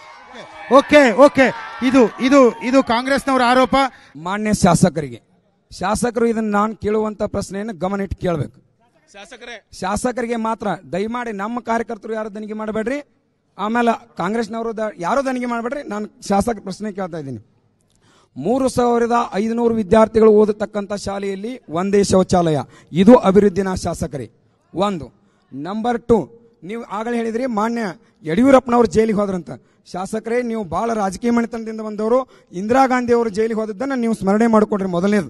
[SPEAKER 10] ಓಕೆ ಓಕೆ ಇದು ಇದು ಇದು ಕಾಂಗ್ರೆಸ್ನವರ ಆರೋಪ
[SPEAKER 12] ಮಾನ್ಯ ಶಾಸಕರಿಗೆ ಶಾಸಕರು ಇದನ್ನ ನಾನು ಕೇಳುವಂತ ಪ್ರಶ್ನೆಯನ್ನು ಗಮನ ಇಟ್ಟು ಕೇಳಬೇಕು
[SPEAKER 7] ಶಾಸಕರೇ
[SPEAKER 12] ಶಾಸಕರಿಗೆ ಮಾತ್ರ ದಯಮಾಡಿ ನಮ್ಮ ಕಾರ್ಯಕರ್ತರು ಯಾರು ದನಿಗೆ ಮಾಡಬೇಡ್ರಿ ಆಮೇಲೆ ಕಾಂಗ್ರೆಸ್ನವರು ದ- ಯಾರು ದನಿಗೆ ಮಾಡಬೇಡ್ರಿ ನಾನು ಶಾಸಕ ಪ್ರಶ್ನೆ ಕೇಳ್ತಾ ಇದ್ದೀನಿ ಮೂರು ಸಾವಿರದ ಐದುನೂರು ವಿದ್ಯಾರ್ಥಿಗಳು ಓದತಕ್ಕಂಥ ಶಾಲೆಯಲ್ಲಿ ಒಂದೇ ಶೌಚಾಲಯ ಇದು ಅಭಿವೃದ್ಧಿನ ಶಾಸಕರೇ ಒಂದು ನಂಬರ್ ಟು ನೀವು ಆಗಲೇ ಹೇಳಿದ್ರಿ ಮಾನ್ಯ ಯಡಿಯೂರಪ್ಪನವರು ಜೈಲಿಗೆ ಹೋದ್ರಂತ ಶಾಸಕರೇ ನೀವು ಬಹಳ ರಾಜಕೀಯ ಮನೆತನದಿಂದ ಬಂದವರು ಇಂದಿರಾ ಗಾಂಧಿ ಅವರು ಜೈಲಿಗೆ ಹೋದದ್ದನ್ನು ನೀವು ಸ್ಮರಣೆ ಮಾಡಿಕೊಡ್ರಿ ಮೊದಲನೇದು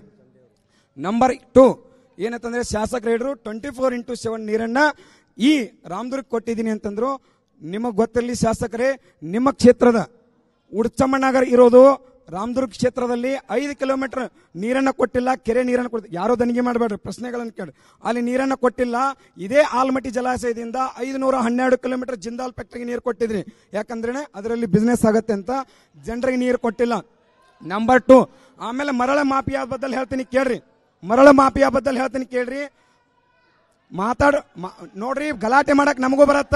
[SPEAKER 12] ನಂಬರ್ ಟು ಏನಂತಂದ್ರೆ ಶಾಸಕರು ಹೇಳಿದ್ರು ಟ್ವೆಂಟಿ ಫೋರ್ ಇಂಟು ಸೆವೆನ್ ನೀರನ್ನ ಈ ರಾಮದುರ್ಗ ಕೊಟ್ಟಿದ್ದೀನಿ ಅಂತಂದ್ರು ನಿಮಗೆ ಗೊತ್ತಿರಲಿ ಶಾಸಕರೇ ನಿಮ್ಮ ಕ್ಷೇತ್ರದ ಉಡ್ಚಮ್ಮನಗರ ಇರೋದು ರಾಮದುರ್ಗ ಕ್ಷೇತ್ರದಲ್ಲಿ ಐದು ಕಿಲೋಮೀಟರ್ ನೀರನ್ನ ಕೊಟ್ಟಿಲ್ಲ ಕೆರೆ ನೀರನ್ನು ಕೊಡ್ತೀವಿ ಯಾರೋ ದನಿಗೆ ಮಾಡಬೇಡ್ರಿ ಪ್ರಶ್ನೆಗಳನ್ನು ಕೇಳಿ ಅಲ್ಲಿ ನೀರನ್ನ ಕೊಟ್ಟಿಲ್ಲ ಇದೇ ಆಲ್ಮಟ್ಟಿ ಜಲಾಶಯದಿಂದ ಐದುನೂರ ಹನ್ನೆರಡು ಕಿಲೋಮೀಟರ್ ಜಿಂದಾಲ್ ಫ್ಯಾಕ್ಟರಿಗೆ ನೀರು ಕೊಟ್ಟಿದ್ರಿ ಯಾಕಂದ್ರೆ ಅದರಲ್ಲಿ ಬಿಸ್ನೆಸ್ ಆಗತ್ತೆ ಅಂತ ಜನರಿಗೆ ನೀರು ಕೊಟ್ಟಿಲ್ಲ ನಂಬರ್ ಟು ಆಮೇಲೆ ಮರಳ ಮಾಫಿಯಾ ಬದ್ದಲ್ಲಿ ಹೇಳ್ತೀನಿ ಕೇಳ್ರಿ ಮರಳ ಮಾಫಿಯಾ ಬದ್ದಲ್ಲಿ ಹೇಳ್ತೀನಿ ಕೇಳ್ರಿ ಮಾತಾಡ ಮಾ- ನೋಡ್ರಿ ಗಲಾಟೆ ಮಾಡಕ್ ನಮಗೂ ಬರತ್ತ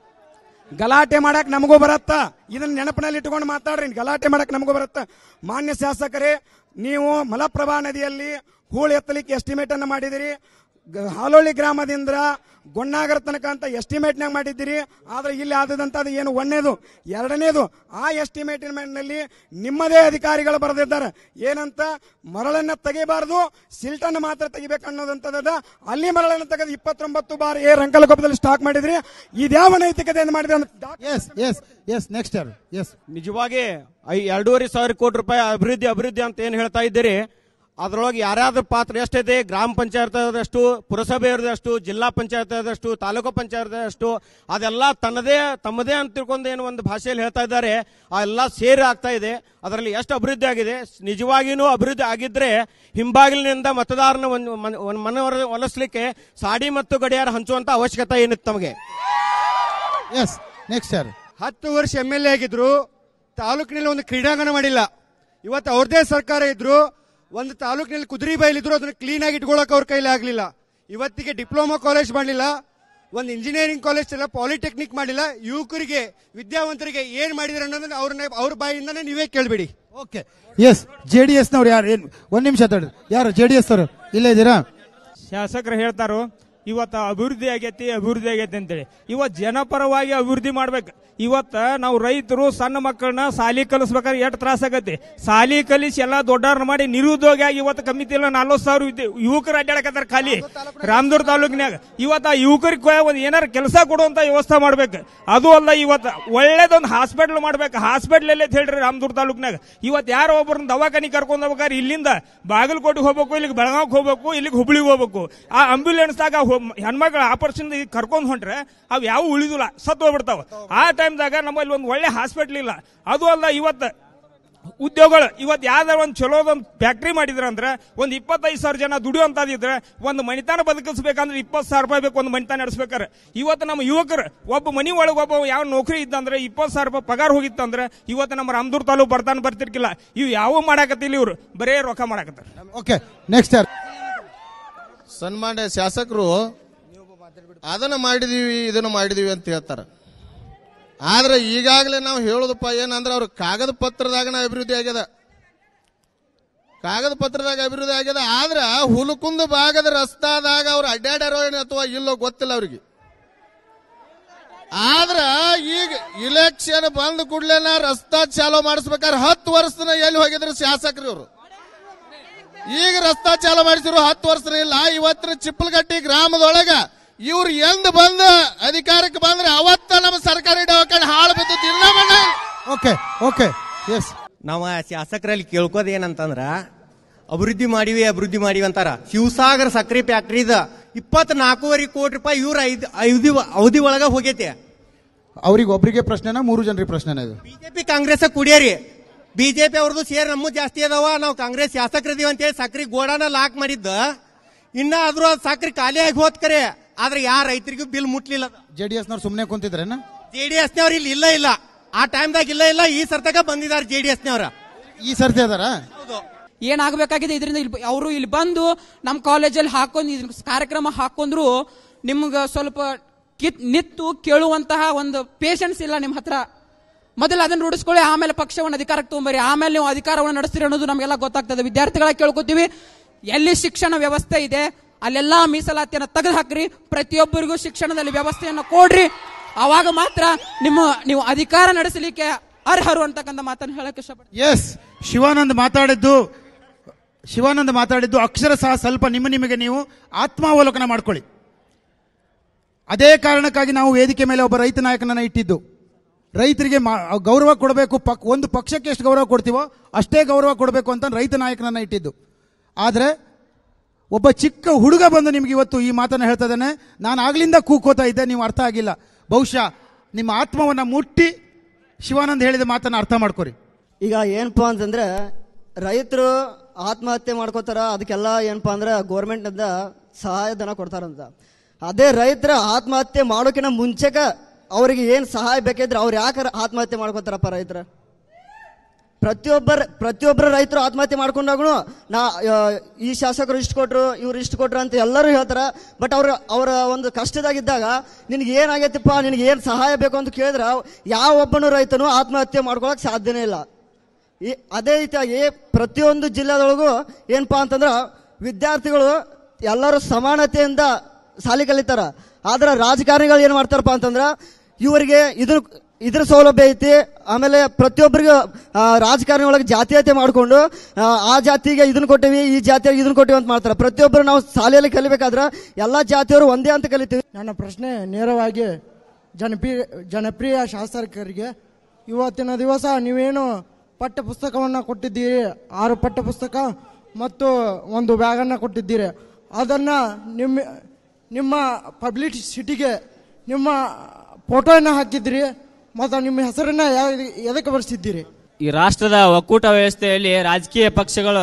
[SPEAKER 12] ಗಲಾಟೆ ಮಾಡಕ್ ನಮಗೂ ಬರತ್ತ ಇದನ್ನ ನೆನಪಿನಲ್ಲಿ ಇಟ್ಕೊಂಡು ಮಾತಾಡ್ರಿ ಗಲಾಟೆ ಮಾಡಕ್ ನಮಗೂ ಬರತ್ತ ಮಾನ್ಯ ಶಾಸಕರೇ ನೀವು ಮಲಪ್ರಭಾ ನದಿಯಲ್ಲಿ ಹೂಳು ಎತ್ತಲಿಕ್ಕೆ ಎಸ್ಟಿಮೇಟ್ ಅನ್ನು ಮಾಡಿದಿರಿ ಗ- ಹಾಲೋಳಿ ಗ್ರಾಮದಿಂದ ಗೊಣ್ಣಾಗರ ತನಕ ಅಂತ ಎಸ್ಟಿಮೇಟ್ನಾಗ ಮಾಡಿದ್ದೀರಿ ಆದ್ರೆ ಇಲ್ಲಿ ಆದದಂತದ್ದು ಏನು ಒಂದನೇದು ಎರಡನೇದು ಆ ಎಸ್ಟಿಮೇಟ್ನಲ್ಲಿ ನಿಮ್ಮದೇ ಅಧಿಕಾರಿಗಳು ಬರೆದಿದ್ದಾರೆ ಏನಂತ ಮರಳನ್ನ ತೆಗಿಬಾರದು ಸಿಲ್ಟನ್ನು ಮಾತ್ರ ತೆಗಿಬೇಕು ಅನ್ನೋದಂತದ ಅಲ್ಲಿ ಮರಳನ್ನು ತೆಗೆದು ಇಪ್ಪತ್ತೊಂಬತ್ತು ಬಾರ್ ಏ ರಂಕಲಕೊಪ್ಪದಲ್ಲಿ ಸ್ಟಾಕ್ ಮಾಡಿದ್ರಿ ಇದ್ಯಾವ ನೈತಿಕತೆಯನ್ನು ಮಾಡಿದ್ರೆ ಅಂತ
[SPEAKER 10] ಎಸ್ ಎಸ್ ಎಸ್ ನೆಕ್ಸ್ಟ್ ಯಾರು ಎಸ್
[SPEAKER 13] ನಿಜವಾಗಿ ಐ ಎರಡೂವರೆ ಸಾವಿರ ಕೋಟಿ ರೂಪಾಯಿ ಅಭಿವೃದ್ಧಿ ಅಭಿವೃದ್ಧಿ ಅಂತ ಏನು ಹೇಳ್ತಾ ಇದ್ದೀರಿ ಅದರೊಳಗೆ ಯಾರ್ಯಾದ್ರ ಪಾತ್ರ ಎಷ್ಟಿದೆ ಗ್ರಾಮ ಪಂಚಾಯತ್ ಪುರಸಭೆಯರದಷ್ಟು ಜಿಲ್ಲಾ ಪಂಚಾಯತ್ ತಾಲೂಕು ಪಂಚಾಯತ್ ಅದೆಲ್ಲ ತನ್ನದೇ ತಮ್ಮದೇ ಅಂತ ತಿಳ್ಕೊಂಡು ಏನು ಒಂದು ಭಾಷೆಯಲ್ಲಿ ಹೇಳ್ತಾ ಇದ್ದಾರೆ ಆ ಎಲ್ಲ ಸೇರಿ ಆಗ್ತಾ ಇದೆ ಅದರಲ್ಲಿ ಎಷ್ಟು ಅಭಿವೃದ್ಧಿ ಆಗಿದೆ ನಿಜವಾಗಿಯೂ ಅಭಿವೃದ್ಧಿ ಆಗಿದ್ರೆ ಹಿಂಬಾಗಿಲಿನಿಂದ ಮತದಾರನ ಒಂದು ಮನ- ಒಂದು ಮನವರ ಒಲಿಸ್ಲಿಕ್ಕೆ ಸಾಡಿ ಮತ್ತು ಗಡಿಯಾರ ಹಂಚುವಂತ ಅವಶ್ಯಕತೆ ಏನಿತ್ತು ತಮಗೆ
[SPEAKER 10] ಎಸ್ ನೆಕ್ಸ್ಟ್ ಯಾರು
[SPEAKER 14] ಹತ್ತು ವರ್ಷ ಎಮ್ ಎಲ್ ಎ ಆಗಿದ್ರು ತಾಲೂಕಿನಲ್ಲಿ ಒಂದು ಕ್ರೀಡಾಂಗಣ ಮಾಡಿಲ್ಲ ಇವತ್ತು ಅವ್ರದೇ ಸರ್ಕಾರ ಇದ್ರು ಒಂದು ತಾಲೂಕಿನಲ್ಲಿ ಕುದುರೆ ಬೈಲಿದ್ರು ಅದನ್ನ ಕ್ಲೀನ್ ಆಗಿ ಇಟ್ಕೊಳ್ಳೋಕೆ ಅವ್ರ ಕೈಲಿ ಆಗಲಿಲ್ಲ ಇವತ್ತಿಗೆ ಡಿಪ್ಲೊಮಾ ಕಾಲೇಜ್ ಮಾಡಲಿಲ್ಲ ಒಂದು ಇಂಜಿನಿಯರಿಂಗ್ ಕಾಲೇಜ್ ಇಲ್ಲ ಪಾಲಿಟೆಕ್ನಿಕ್ ಮಾಡಿಲ್ಲ ಯುವಕರಿಗೆ ವಿದ್ಯಾವಂತರಿಗೆ ಏನ್ ಮಾಡಿದ್ರೆ ಅನ್ನೋದನ್ನ ಅವ್ರನ್ನ ಅವ್ರ ಬಾಯಿಂದಾನೆ ನೀವೇ ಕೇಳಬೇಡಿ
[SPEAKER 10] ಓಕೆ ಎಸ್ ಜೆ ಡಿ ಎಸ್ನವ್ರು ಯಾರು ಏನು ಒಂದು ನಿಮಿಷ ತಡ್ರಿ ಯಾರು ಜೆ ಡಿ ಎಸ್ ಅವರು ಇಲ್ಲೇ ಇದ್ದೀರಾ
[SPEAKER 15] ಶಾಸಕರು ಹೇಳ್ತಾರೋ ಇವತ್ತು ಅಭಿವೃದ್ಧಿ ಆಗೈತಿ ಅಭಿವೃದ್ಧಿ ಆಗೈತಿ ಅಂತೇಳಿ ಇವತ್ತು ಜನಪರವಾಗಿ ಅಭಿವೃದ್ಧಿ ಮಾಡ್ಬೇಕು ಇವತ್ತ ನಾವು ರೈತರು ಸಣ್ಣ ಮಕ್ಕಳನ್ನ ಸಾಲಿ ಕಲಿಸ್ಬೇಕಾದ್ರೆ ಎಷ್ಟು ತ್ರಾಸ ಆಗತ್ತೆ ಸಾಲಿ ಕಲಿಸಿ ಎಲ್ಲ ದೊಡ್ಡವ್ರನ್ನ ಮಾಡಿ ನಿರುದ್ಯೋಗಿ ಆಗಿ ಇವತ್ತು ಕಮಿತಿ ಎಲ್ಲ ನಲ್ವತ್ತು ಸಾವಿರ ವಿದ್ಯೆ ಯುವಕರು ಅಡ್ಡಾಡಕತ್ತಾರ ಖಾಲಿ ರಾಮದುರ್ ತಾಲೂಕಿನಾಗ ಇವತ್ತು ಆ ಯುವಕರಿಗೆ ಒಂದು ಏನಾರ ಕೆಲಸ ಕೊಡುವಂತ ವ್ಯವಸ್ಥೆ ಮಾಡ್ಬೇಕು ಅದು ಅಲ್ಲ ಇವತ್ತು ಒಳ್ಳೇದೊಂದು ಹಾಸ್ಪಿಟಲ್ ಮಾಡ್ಬೇಕು ಹಾಸ್ಪಿಟಲ್ ಎಲ್ಲೈತೆ ಹೇಳ್ರಿ ರಾಮದುರ್ ತಾಲೂಕಿನಾಗ ಇವತ್ತು ಯಾರೋ ಒಬ್ಬರನ್ನ ದವಾಖಾನಿ ಕರ್ಕೊಂಡ್ ಹೋಗ್ಬೇಕಾದ್ರೆ ಇಲ್ಲಿಂದ ಬಾಗಲಕೋಟೆಗೆ ಹೋಗ್ಬೇಕು ಇಲ್ಲಿಗೆ ಬೆಳಗಾವಿಗೆ ಹೋಗ್ಬೇಕು ಇಲ್ಲಿಗೆ ಹುಬ್ಳಿಗೆ ಹೋಗ್ಬೇಕು ಆ ಆಂಬ್ಯುಲೆನ್ಸ್ದಾಗ ಹೆಣ್ಮಕ್ಳ ಆಪರೇಷನ್ ಕರ್ಕೊಂಡ್ ಹೊಂಟ್ರೆ ಅವು ಯಾವ ಉಳಿದಿಲ್ಲ ಸತ್ತು ಹೋಗ್ಬಿಡ್ತಾವ ಆ ಟೈಮ್ದಾಗ ನಮ್ಮಲ್ಲಿ ಒಂದು ಒಳ್ಳೆ ಹಾಸ್ಪಿಟ್ಲ್ ಇಲ್ಲ ಅದು ಅಲ್ಲ ಇವತ್ತು ಉದ್ಯೋಗಗಳು ಇವತ್ತು ಯಾವ್ದಾರ ಒಂದು ಚಲೋದೊಂದು ಫ್ಯಾಕ್ಟ್ರಿ ಮಾಡಿದ್ರ ಅಂದ್ರೆ ಒಂದು ಇಪ್ಪತ್ತೈದು ಸಾವಿರ ಜನ ದುಡಿಯುವಂತದಿದ್ರೆ ಒಂದು ಮಣಿತಾನ ಬದುಕಿಸ್ಬೇಕಂದ್ರೆ ಇಪ್ಪತ್ತು ಸಾವಿರ ರೂಪಾಯಿ ಬೇಕು ಒಂದು ಮಣಿತಾನ ನಡೆಸ್ಬೇಕಾರೆ ಇವತ್ತು ನಮ್ಮ ಯುವಕರು ಒಬ್ಬ ಮನಿ ಒಳಗೆ ಒಬ್ಬ ಯಾವ ನೌಕರಿ ಇದ್ದಂದ್ರೆ ಇಪ್ಪತ್ತು ಸಾವಿರ ರೂಪಾಯಿ ಪಗಾರ ಹೋಗಿತ್ತಂದ್ರೆ ಇವತ್ತು ನಮ್ಮ ರಾಮದೂರ್ ತಾಲೂಕು ಬರ್ತಾನೆ ಬರ್ತಿರ್ಕಿಲ್ಲ ಇವು ಯಾವ ಮಾಡಾಕತ್ತಿಲ್ಲ ಇವ್ರು ಬರೇ ರೊಕ್ಕ ಮಾಡಾಕತ್ತಾರ
[SPEAKER 10] ಓಕೆ ನೆಕ್ಸ್ಟ್ ಯಾರು
[SPEAKER 16] ಸನ್ಮಾನ್ಯ ಶಾಸಕರು ಅದನ್ನ ಮಾಡಿದೀವಿ ಇದನ್ನ ಮಾಡಿದೀವಿ ಅಂತ ಹೇಳ್ತಾರ ಆದ್ರೆ ಈಗಾಗಲೇ ನಾವು ಹೇಳೋದಪ್ಪ ಏನಂದ್ರೆ ಅವ್ರ ಕಾಗದ ಪತ್ರದಾಗನ ಅಭಿವೃದ್ಧಿ ಆಗ್ಯದ ಕಾಗದ ಪತ್ರದಾಗ ಅಭಿವೃದ್ಧಿ ಆಗ್ಯದ ಆದ್ರ ಹುಲಕುಂದ ಭಾಗದ ರಸ್ತಾದಾಗ ಅವ್ರು ಅಡ್ಡಾಡ್ಯಾರೋ ಏನು ಅಥವಾ ಇಲ್ಲೋ ಗೊತ್ತಿಲ್ಲ ಅವ್ರಿಗೆ ಆದ್ರ ಈಗ ಇಲೆಕ್ಷನ್ ಬಂದ ಕೂಡ್ಲೇನ ರಸ್ತಾ ಚಾಲೂ ಮಾಡಿಸ್ಬೇಕಾದ್ರೆ ಹತ್ತು ವರ್ಷನ ಎಲ್ಲಿ ಹೋಗಿದ್ರು ಶಾಸಕರು ಇವರು ಈಗ ರಸ್ತಾ ಚಾಲು ಮಾಡಿಸಿರು ಹತ್ತು ವರ್ಷ ಇಲ್ಲ ಇವತ್ತಿನ ಚಿಪ್ಪಲಗಟ್ಟಿ ಗ್ರಾಮದೊಳಗ ಇವ್ರು ಎಂದ್ ಬಂದ ಅಧಿಕಾರಕ್ಕೆ ಬಂದ್ರೆ ಅವತ್ತ ನಮ್ಮ ಸರ್ಕಾರಿ ದವಾಖಾನೆ ಹಾಳು ಬಿದ್ದು ದಿನ ಮಣ್ಣ
[SPEAKER 10] ಓಕೆ ಓಕೆ ಎಸ್
[SPEAKER 17] ನಾವು ಶಾಸಕರಲ್ಲಿ ಕೇಳ್ಕೋದು ಏನಂತಂದ್ರ ಅಭಿವೃದ್ಧಿ ಮಾಡಿವಿ ಅಭಿವೃದ್ಧಿ ಮಾಡಿವಿ ಅಂತಾರ ಶಿವಸಾಗರ್ ಸಕ್ರೆ ಫ್ಯಾಕ್ಟ್ರಿದ ಇಪ್ಪತ್ನಾಲ್ಕೂವರೆ ಕೋಟಿ ರೂಪಾಯಿ ಇವ್ರ ಐದು ಐದು ಅವಧಿ ಒಳಗ ಹೋಗೈತಿ
[SPEAKER 10] ಅವ್ರಿಗೆ ಒಬ್ರಿಗೆ ಪ್ರಶ್ನೆನ ಮೂರು ಜನರಿಗೆ ಪ್ರಶ್ನೆನ ಇದು
[SPEAKER 17] ಬಿಜೆಪಿ ಕಾಂಗ್ರೆಸ್ ಕುಡಿಯರಿ ಬಿಜೆಪಿ ಅವ್ರದ್ದು ಶೇರ್ ನಮ್ಮ ಜಾಸ್ತಿ ಅದಾವ ನಾವು ಕಾಂಗ್ರೆಸ್ ಶಾಸಕರಿದೀವಿ ಅಂತೇಳಿ ಸಕ್ರಿ ಗೋಡಾನ ಲಾಕ್ ಮಾಡಿದ್ದ ಇನ್ನ ಆದ್ರೂ ಅದು ಸಕ್ರಿ ಖಾಲಿ ಆಗಿ ಹೋತ್ ಕರೆ ಆದ್ರೆ ಯಾರ ರೈತರಿಗೂ ಬಿಲ್ ಮುಟ್ಲಿಲ್ಲ
[SPEAKER 10] ಜೆ ಡಿ ಎಸ್ನವ್ರು ಸುಮ್ಮನೆ ಕುಂತಿದ್ರೇನ
[SPEAKER 17] ಜೆ ಡಿ ಎಸ್ನವ್ರು ಇಲ್ಲಿ ಇಲ್ಲ ಇಲ್ಲ ಆ ಟೈಮ್ದಾಗ ಇಲ್ಲ ಇಲ್ಲ ಈ ಸರ್ತಾಗ ಬಂದಿದ್ದಾರೆ ಜೆ ಡಿ ಎಸ್ನವ್ರ
[SPEAKER 10] ಈ ಸರ್ತಿ ಅದಾರ
[SPEAKER 9] ಏನಾಗಬೇಕಾಗಿದೆ ಇದರಿಂದ ಇಲ್ಲಿ ಅವರು ಇಲ್ಲಿ ಬಂದು ನಮ್ಮ ಕಾಲೇಜಲ್ಲಿ ಹಾಕೊಂಡು ಇದ್ರ ಕಾರ್ಯಕ್ರಮ ಹಾಕೊಂಡ್ರು ನಿಮ್ಗೆ ಸ್ವಲ್ಪ ಕಿತ್ ನಿತ್ತು ಕೇಳುವಂತಹ ಒಂದು ಪೇಷನ್ಸ್ ಇಲ್ಲ ನಿಮ್ಮ ಹತ್ರ ಮೊದಲು ಅದನ್ನ ರೂಢಿಸ್ಕೊಳ್ಳಿ ಆಮೇಲೆ ಪಕ್ಷವನ್ನು ಅಧಿಕಾರಕ್ಕೆ ತಗೊಂಬರಿ ಆಮೇಲೆ ನೀವು ಅಧಿಕಾರವನ್ನು ನಡೆಸ್ತೀರಿ ಅನ್ನೋದು ನಮಗೆಲ್ಲ ಗೊತ್ತಾಗ್ತದೆ ವಿದ್ಯಾರ್ಥಿಗಳ ಕೇಳ್ಕೊತೀವಿ ಎಲ್ಲಿ ಶಿಕ್ಷಣ ವ್ಯವಸ್ಥೆ ಇದೆ ಅಲ್ಲೆಲ್ಲ ಮೀಸಲಾತಿಯನ್ನು ತೆಗೆದು ಹಾಕ್ರಿ ಪ್ರತಿಯೊಬ್ಬರಿಗೂ ಶಿಕ್ಷಣದಲ್ಲಿ ವ್ಯವಸ್ಥೆಯನ್ನು ಕೊಡ್ರಿ ಅವಾಗ ಮಾತ್ರ ನಿಮ್ಮ ನೀವು ಅಧಿಕಾರ ನಡೆಸಲಿಕ್ಕೆ ಅರ್ಹರು ಅಂತಕ್ಕಂಥ ಮಾತನ್ನು ಹೇಳಕ್ಕೆ ಇಷ್ಟಪಡ್ತೀನಿ
[SPEAKER 10] ಎಸ್ ಶಿವಾನಂದ್ ಮಾತಾಡಿದ್ದು ಶಿವಾನಂದ್ ಮಾತಾಡಿದ್ದು ಅಕ್ಷರ ಸಹ ಸ್ವಲ್ಪ ನಿಮ್ಮ ನಿಮಗೆ ನೀವು ಆತ್ಮಾವಲೋಕನ ಮಾಡ್ಕೊಳ್ಳಿ ಅದೇ ಕಾರಣಕ್ಕಾಗಿ ನಾವು ವೇದಿಕೆ ಮೇಲೆ ಒಬ್ಬ ರೈತ ನಾಯಕನನ್ನ ಇಟ್ಟಿದ್ದು ರೈತರಿಗೆ ಮಾ- ಗೌರವ ಕೊಡಬೇಕು ಪಕ್ ಒಂದು ಪಕ್ಷಕ್ಕೆ ಎಷ್ಟು ಗೌರವ ಕೊಡ್ತೀವೋ ಅಷ್ಟೇ ಗೌರವ ಕೊಡಬೇಕು ಅಂತ ರೈತ ನಾಯಕನನ್ನ ಇಟ್ಟಿದ್ದು ಆದರೆ ಒಬ್ಬ ಚಿಕ್ಕ ಹುಡುಗ ಬಂದು ನಿಮ್ಗೆ ಇವತ್ತು ಈ ಮಾತನ್ನು ಹೇಳ್ತಾ ಇದ್ದಾನೆ ನಾನು ಆಗ್ಲಿಂದ ಕೂಕೋತಾ ಇದ್ದೆ ನೀವು ಅರ್ಥ ಆಗಿಲ್ಲ ಬಹುಶಃ ನಿಮ್ಮ ಆತ್ಮವನ್ನು ಮುಟ್ಟಿ ಶಿವಾನಂದ್ ಹೇಳಿದ ಮಾತನ್ನು ಅರ್ಥ ಮಾಡ್ಕೊರಿ
[SPEAKER 18] ಈಗ ಏನಪ್ಪಾ ಅಂತಂದ್ರೆ ರೈತರು ಆತ್ಮಹತ್ಯೆ ಮಾಡ್ಕೋತಾರ ಅದಕ್ಕೆಲ್ಲ ಏನಪ್ಪಾ ಅಂದ್ರೆ ಗೋರ್ಮೆಂಟ್ನಿಂದ ಸಹಾಯಧನ ಕೊಡ್ತಾರಂತ ಅದೇ ರೈತರ ಆತ್ಮಹತ್ಯೆ ಮಾಡೋಕಿನ ಮುಂಚೆಕ ಅವ್ರಿಗೆ ಏನು ಸಹಾಯ ಬೇಕಿದ್ರೆ ಅವ್ರು ಯಾಕೆ ಆತ್ಮಹತ್ಯೆ ಮಾಡ್ಕೋತಾರಪ್ಪ ರೈತರ ಪ್ರತಿಯೊಬ್ಬರ ಪ್ರತಿಯೊಬ್ಬರ ರೈತರು ಆತ್ಮಹತ್ಯೆ ಮಾಡ್ಕೊಂಡಾಗೂ ನಾ ಆ, ಈ ಶಾಸಕರು ಇಷ್ಟು ಕೊಟ್ರು ಇವ್ರು ಇಷ್ಟು ಕೊಟ್ರು ಅಂತ ಎಲ್ಲರೂ ಹೇಳ್ತಾರೆ ಬಟ್ ಅವ್ರ ಅವರ ಒಂದು ಕಷ್ಟದಾಗಿದ್ದಾಗ ನಿನಗೆ ಏನಾಗೈತಿಪ್ಪ ನಿನಗೆ ಏನು ಸಹಾಯ ಬೇಕು ಅಂತ ಕೇಳಿದ್ರೆ ಯಾವ ಒಬ್ಬನು ರೈತನು ಆತ್ಮಹತ್ಯೆ ಮಾಡ್ಕೊಳಕ್ ಸಾಧ್ಯನೇ ಇಲ್ಲ ಈ ಅದೇ ರೀತಿಯಾಗಿ ಪ್ರತಿಯೊಂದು ಜಿಲ್ಲೆದೊಳಗೂ ಏನಪ್ಪಾ ಅಂತಂದ್ರೆ ವಿದ್ಯಾರ್ಥಿಗಳು ಎಲ್ಲರೂ ಸಮಾನತೆಯಿಂದ ಸಾಲಿ ಕಲಿತಾರ ಆದ್ರೆ ರಾಜಕಾರಣಿಗಳು ಏನು ಮಾಡ್ತಾರಪ್ಪ ಅಂತಂದ್ರೆ ಇವರಿಗೆ ಇದ್ರ ಇದ್ರ ಸೌಲಭ್ಯ ಐತಿ ಆಮೇಲೆ ಪ್ರತಿಯೊಬ್ಬರಿಗೂ ಆ, ರಾಜಕಾರಣಿ ಒಳಗೆ ಜಾತೀಯತೆ ಮಾಡಿಕೊಂಡು ಆ ಜಾತಿಗೆ ಇದನ್ನ ಕೊಟ್ಟಿವಿ ಈ ಜಾತಿಗೆ ಇದನ್ನ ಕೊಟ್ಟಿವಿ ಅಂತ ಮಾಡ್ತಾರೆ ಪ್ರತಿಯೊಬ್ಬರು ನಾವು ಶಾಲೆಯಲ್ಲಿ ಕಲಿಬೇಕಾದ್ರೆ ಎಲ್ಲ ಜಾತಿಯವರು ಒಂದೇ ಅಂತ ಕಲಿತೀವಿ
[SPEAKER 19] ನನ್ನ ಪ್ರಶ್ನೆ ನೇರವಾಗಿ ಜನಪ್ರಿಯ ಜನಪ್ರಿಯ ಶಾಸಕರಿಗೆ ಇವತ್ತಿನ ದಿವಸ ನೀವೇನು ಪಠ್ಯ ಪುಸ್ತಕವನ್ನು ಕೊಟ್ಟಿದ್ದೀರಿ ಆರು ಪಠ್ಯ ಪುಸ್ತಕ ಮತ್ತು ಒಂದು ಬ್ಯಾಗನ್ನು ಕೊಟ್ಟಿದ್ದೀರಿ ಅದನ್ನು ನಿಮ್ಮ ನಿಮ್ಮ ಪಬ್ಲಿಸಿಟಿಗೆ ನಿಮ್ಮ ಫೋಟೋಯನ್ನು ಹಾಕಿದ್ದೀರಿ ಮತ್ತು ನಿಮ್ಮ ಹೆಸರನ್ನು ಯಾ- ಎದಕ್ಕೆ ಬರೆಸಿದ್ದೀರಿ
[SPEAKER 20] ಈ ರಾಷ್ಟ್ರದ ಒಕ್ಕೂಟ ವ್ಯವಸ್ಥೆಯಲ್ಲಿ ರಾಜಕೀಯ ಪಕ್ಷಗಳು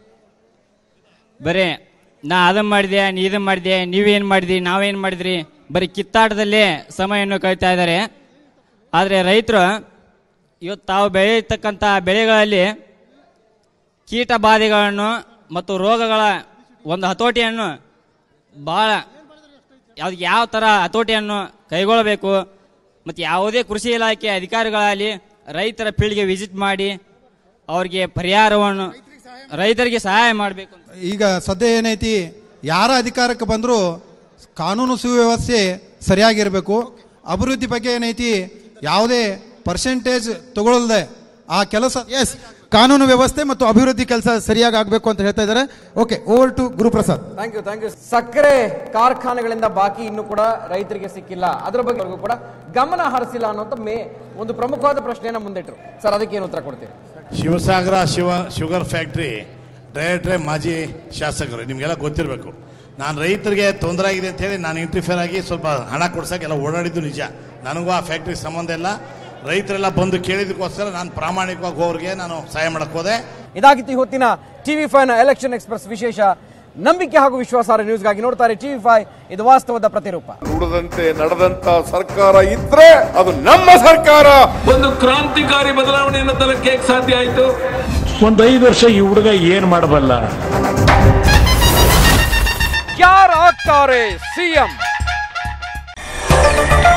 [SPEAKER 20] ಬರೀ ನಾ ಅದನ್ನ ಮಾಡಿದೆ ನೀ ಇದನ್ನ ಮಾಡಿದೆ ನೀವೇನು ಮಾಡಿದ್ರಿ ನಾವೇನು ಮಾಡಿದ್ರಿ ಬರೀ ಕಿತ್ತಾಟದಲ್ಲೇ ಸಮಯವನ್ನು ಕಳೀತಾ ಇದ್ದಾರೆ ಆದರೆ ರೈತರು ಇವತ್ತು ತಾವು ಬೆಳೆಯತಕ್ಕಂಥ ಬೆಳೆಗಳಲ್ಲಿ ಕೀಟ ಬಾಧೆಗಳನ್ನು ಮತ್ತು ರೋಗಗಳ ಒಂದು ಹತೋಟಿಯನ್ನು ಭಾಳ ಯಾವ್ದು ಯಾವ ಥರ ಹತೋಟಿಯನ್ನು ಕೈಗೊಳ್ಳಬೇಕು ಮತ್ತು ಯಾವುದೇ ಕೃಷಿ ಇಲಾಖೆ ಅಧಿಕಾರಿಗಳಾಗಲಿ ರೈತರ ಫೀಲ್ಡ್ಗೆ ವಿಸಿಟ್ ಮಾಡಿ ಅವ್ರಿಗೆ ಪರಿಹಾರವನ್ನು ರೈತರಿಗೆ ಸಹಾಯ ಮಾಡಬೇಕು
[SPEAKER 10] ಈಗ ಸದ್ಯ ಏನೈತಿ ಯಾರ ಅಧಿಕಾರಕ್ಕೆ ಬಂದರೂ ಕಾನೂನು ಸುವ್ಯವಸ್ಥೆ ಸರಿಯಾಗಿರಬೇಕು ಅಭಿವೃದ್ಧಿ ಬಗ್ಗೆ ಏನೈತಿ ಯಾವುದೇ ಪರ್ಸೆಂಟೇಜ್ ತಗೊಳ್ಳದೆ ಆ ಕೆಲಸ ಎಸ್ ಕಾನೂನು ವ್ಯವಸ್ಥೆ ಮತ್ತು ಅಭಿವೃದ್ಧಿ ಕೆಲಸ ಸರಿಯಾಗಿ ಆಗಬೇಕು ಅಂತ ಹೇಳ್ತಾ ಇದ್ದಾರೆ okay over to Guruprasad
[SPEAKER 4] thank you thank you ಸಕ್ಕರೆ ಕಾರ್ಖಾನೆಗಳಿಂದ ಬಾಕಿ ಇನ್ನೂ ಕೂಡ ರೈತರಿಗೆ ಸಿಕ್ಕಿಲ್ಲ ಅದರ ಬಗ್ಗೆ ಕೂಡ ಗಮನ ಹರಿಸಿಲ್ಲ ಅನ್ನೋಂಥ ಮೇ ಒಂದು ಪ್ರಮುಖವಾದ ಪ್ರಶ್ನೆಯನ್ನ ಮುಂದಿಟ್ರು ಸರ್ ಅದಕ್ಕೆ ಏನು ಉತ್ತರ ಕೊಡ್ತೀರಿ
[SPEAKER 5] ಶಿವಸಾಗರ ಶಿವ ಶುಗರ್ ಫ್ಯಾಕ್ಟ್ರಿ ಡೈರೆಕ್ಟ್ರೇ ಮಾಜಿ ಶಾಸಕರು ನಿಮಗೆಲ್ಲ ಗೊತ್ತಿರಬೇಕು ನಾನು ರೈತರಿಗೆ ತೊಂದರೆ ಆಗಿದೆ ಅಂತ ಹೇಳಿ ನಾನು ಇಂಟರ್ಫಿಯರ್ ಆಗಿ ಸ್ವಲ್ಪ ಹಣ ಕೊಡ್ಸಕ್ಕೆ ಎಲ್ಲ ಓಡಾಡಿದ್ದು ನಿಜ ನನಗೂ ಆ ಫ್ಯಾಕ್ಟ್ರಿ ಸಂಬಂಧ ಇಲ್ಲ ರೈತರೆಲ್ಲ ಬಂದು ಕೇಳಿದಕ್ಕೋಸ್ಕರ ನಾನು ಪ್ರಾಮಾಣಿಕವಾಗಿ ಹೋಗ್ರಿಗೆ ನಾನು ಸಹಾಯ ಮಾಡಕ್ಕೆ ಹೋದೆ
[SPEAKER 4] ಇದಾಗಿತ್ತು ಈ ಹೊತ್ತಿನ ಟಿವಿ ಫೈವ್ ನ ಎಲೆಕ್ಷನ್ ಎಕ್ಸ್ಪ್ರೆಸ್ ವಿಶೇಷ ನಂಬಿಕೆ ಹಾಗೂ ವಿಶ್ವಾಸಾರ್ಹ ನ್ಯೂಸ್ಗಾಗಿ ನೋಡ್ತಾರೆ ಟಿವಿ ಫೈವ್ ಇದು ವಾಸ್ತವದ ಪ್ರತಿರೂಪ
[SPEAKER 1] ನುಡಿದಂತೆ ನಡೆದಂತ ಸರ್ಕಾರ ಇದ್ರೆ ಅದು ನಮ್ಮ ಸರ್ಕಾರ
[SPEAKER 2] ಒಂದು ಕ್ರಾಂತಿಕಾರಿ ಬದಲಾವಣೆಯನ್ನು ತರಕ್ಕೆ ಹೇಗೆ ಸಾಧ್ಯ ಆಯಿತು
[SPEAKER 3] ಒಂದ್ ಐದು ವರ್ಷ ಈ ಹುಡುಗ ಏನ್ ಮಾಡಬಲ್ಲ
[SPEAKER 4] ಯಾರಾಗ್ತಾರೆ ಸಿಎಂ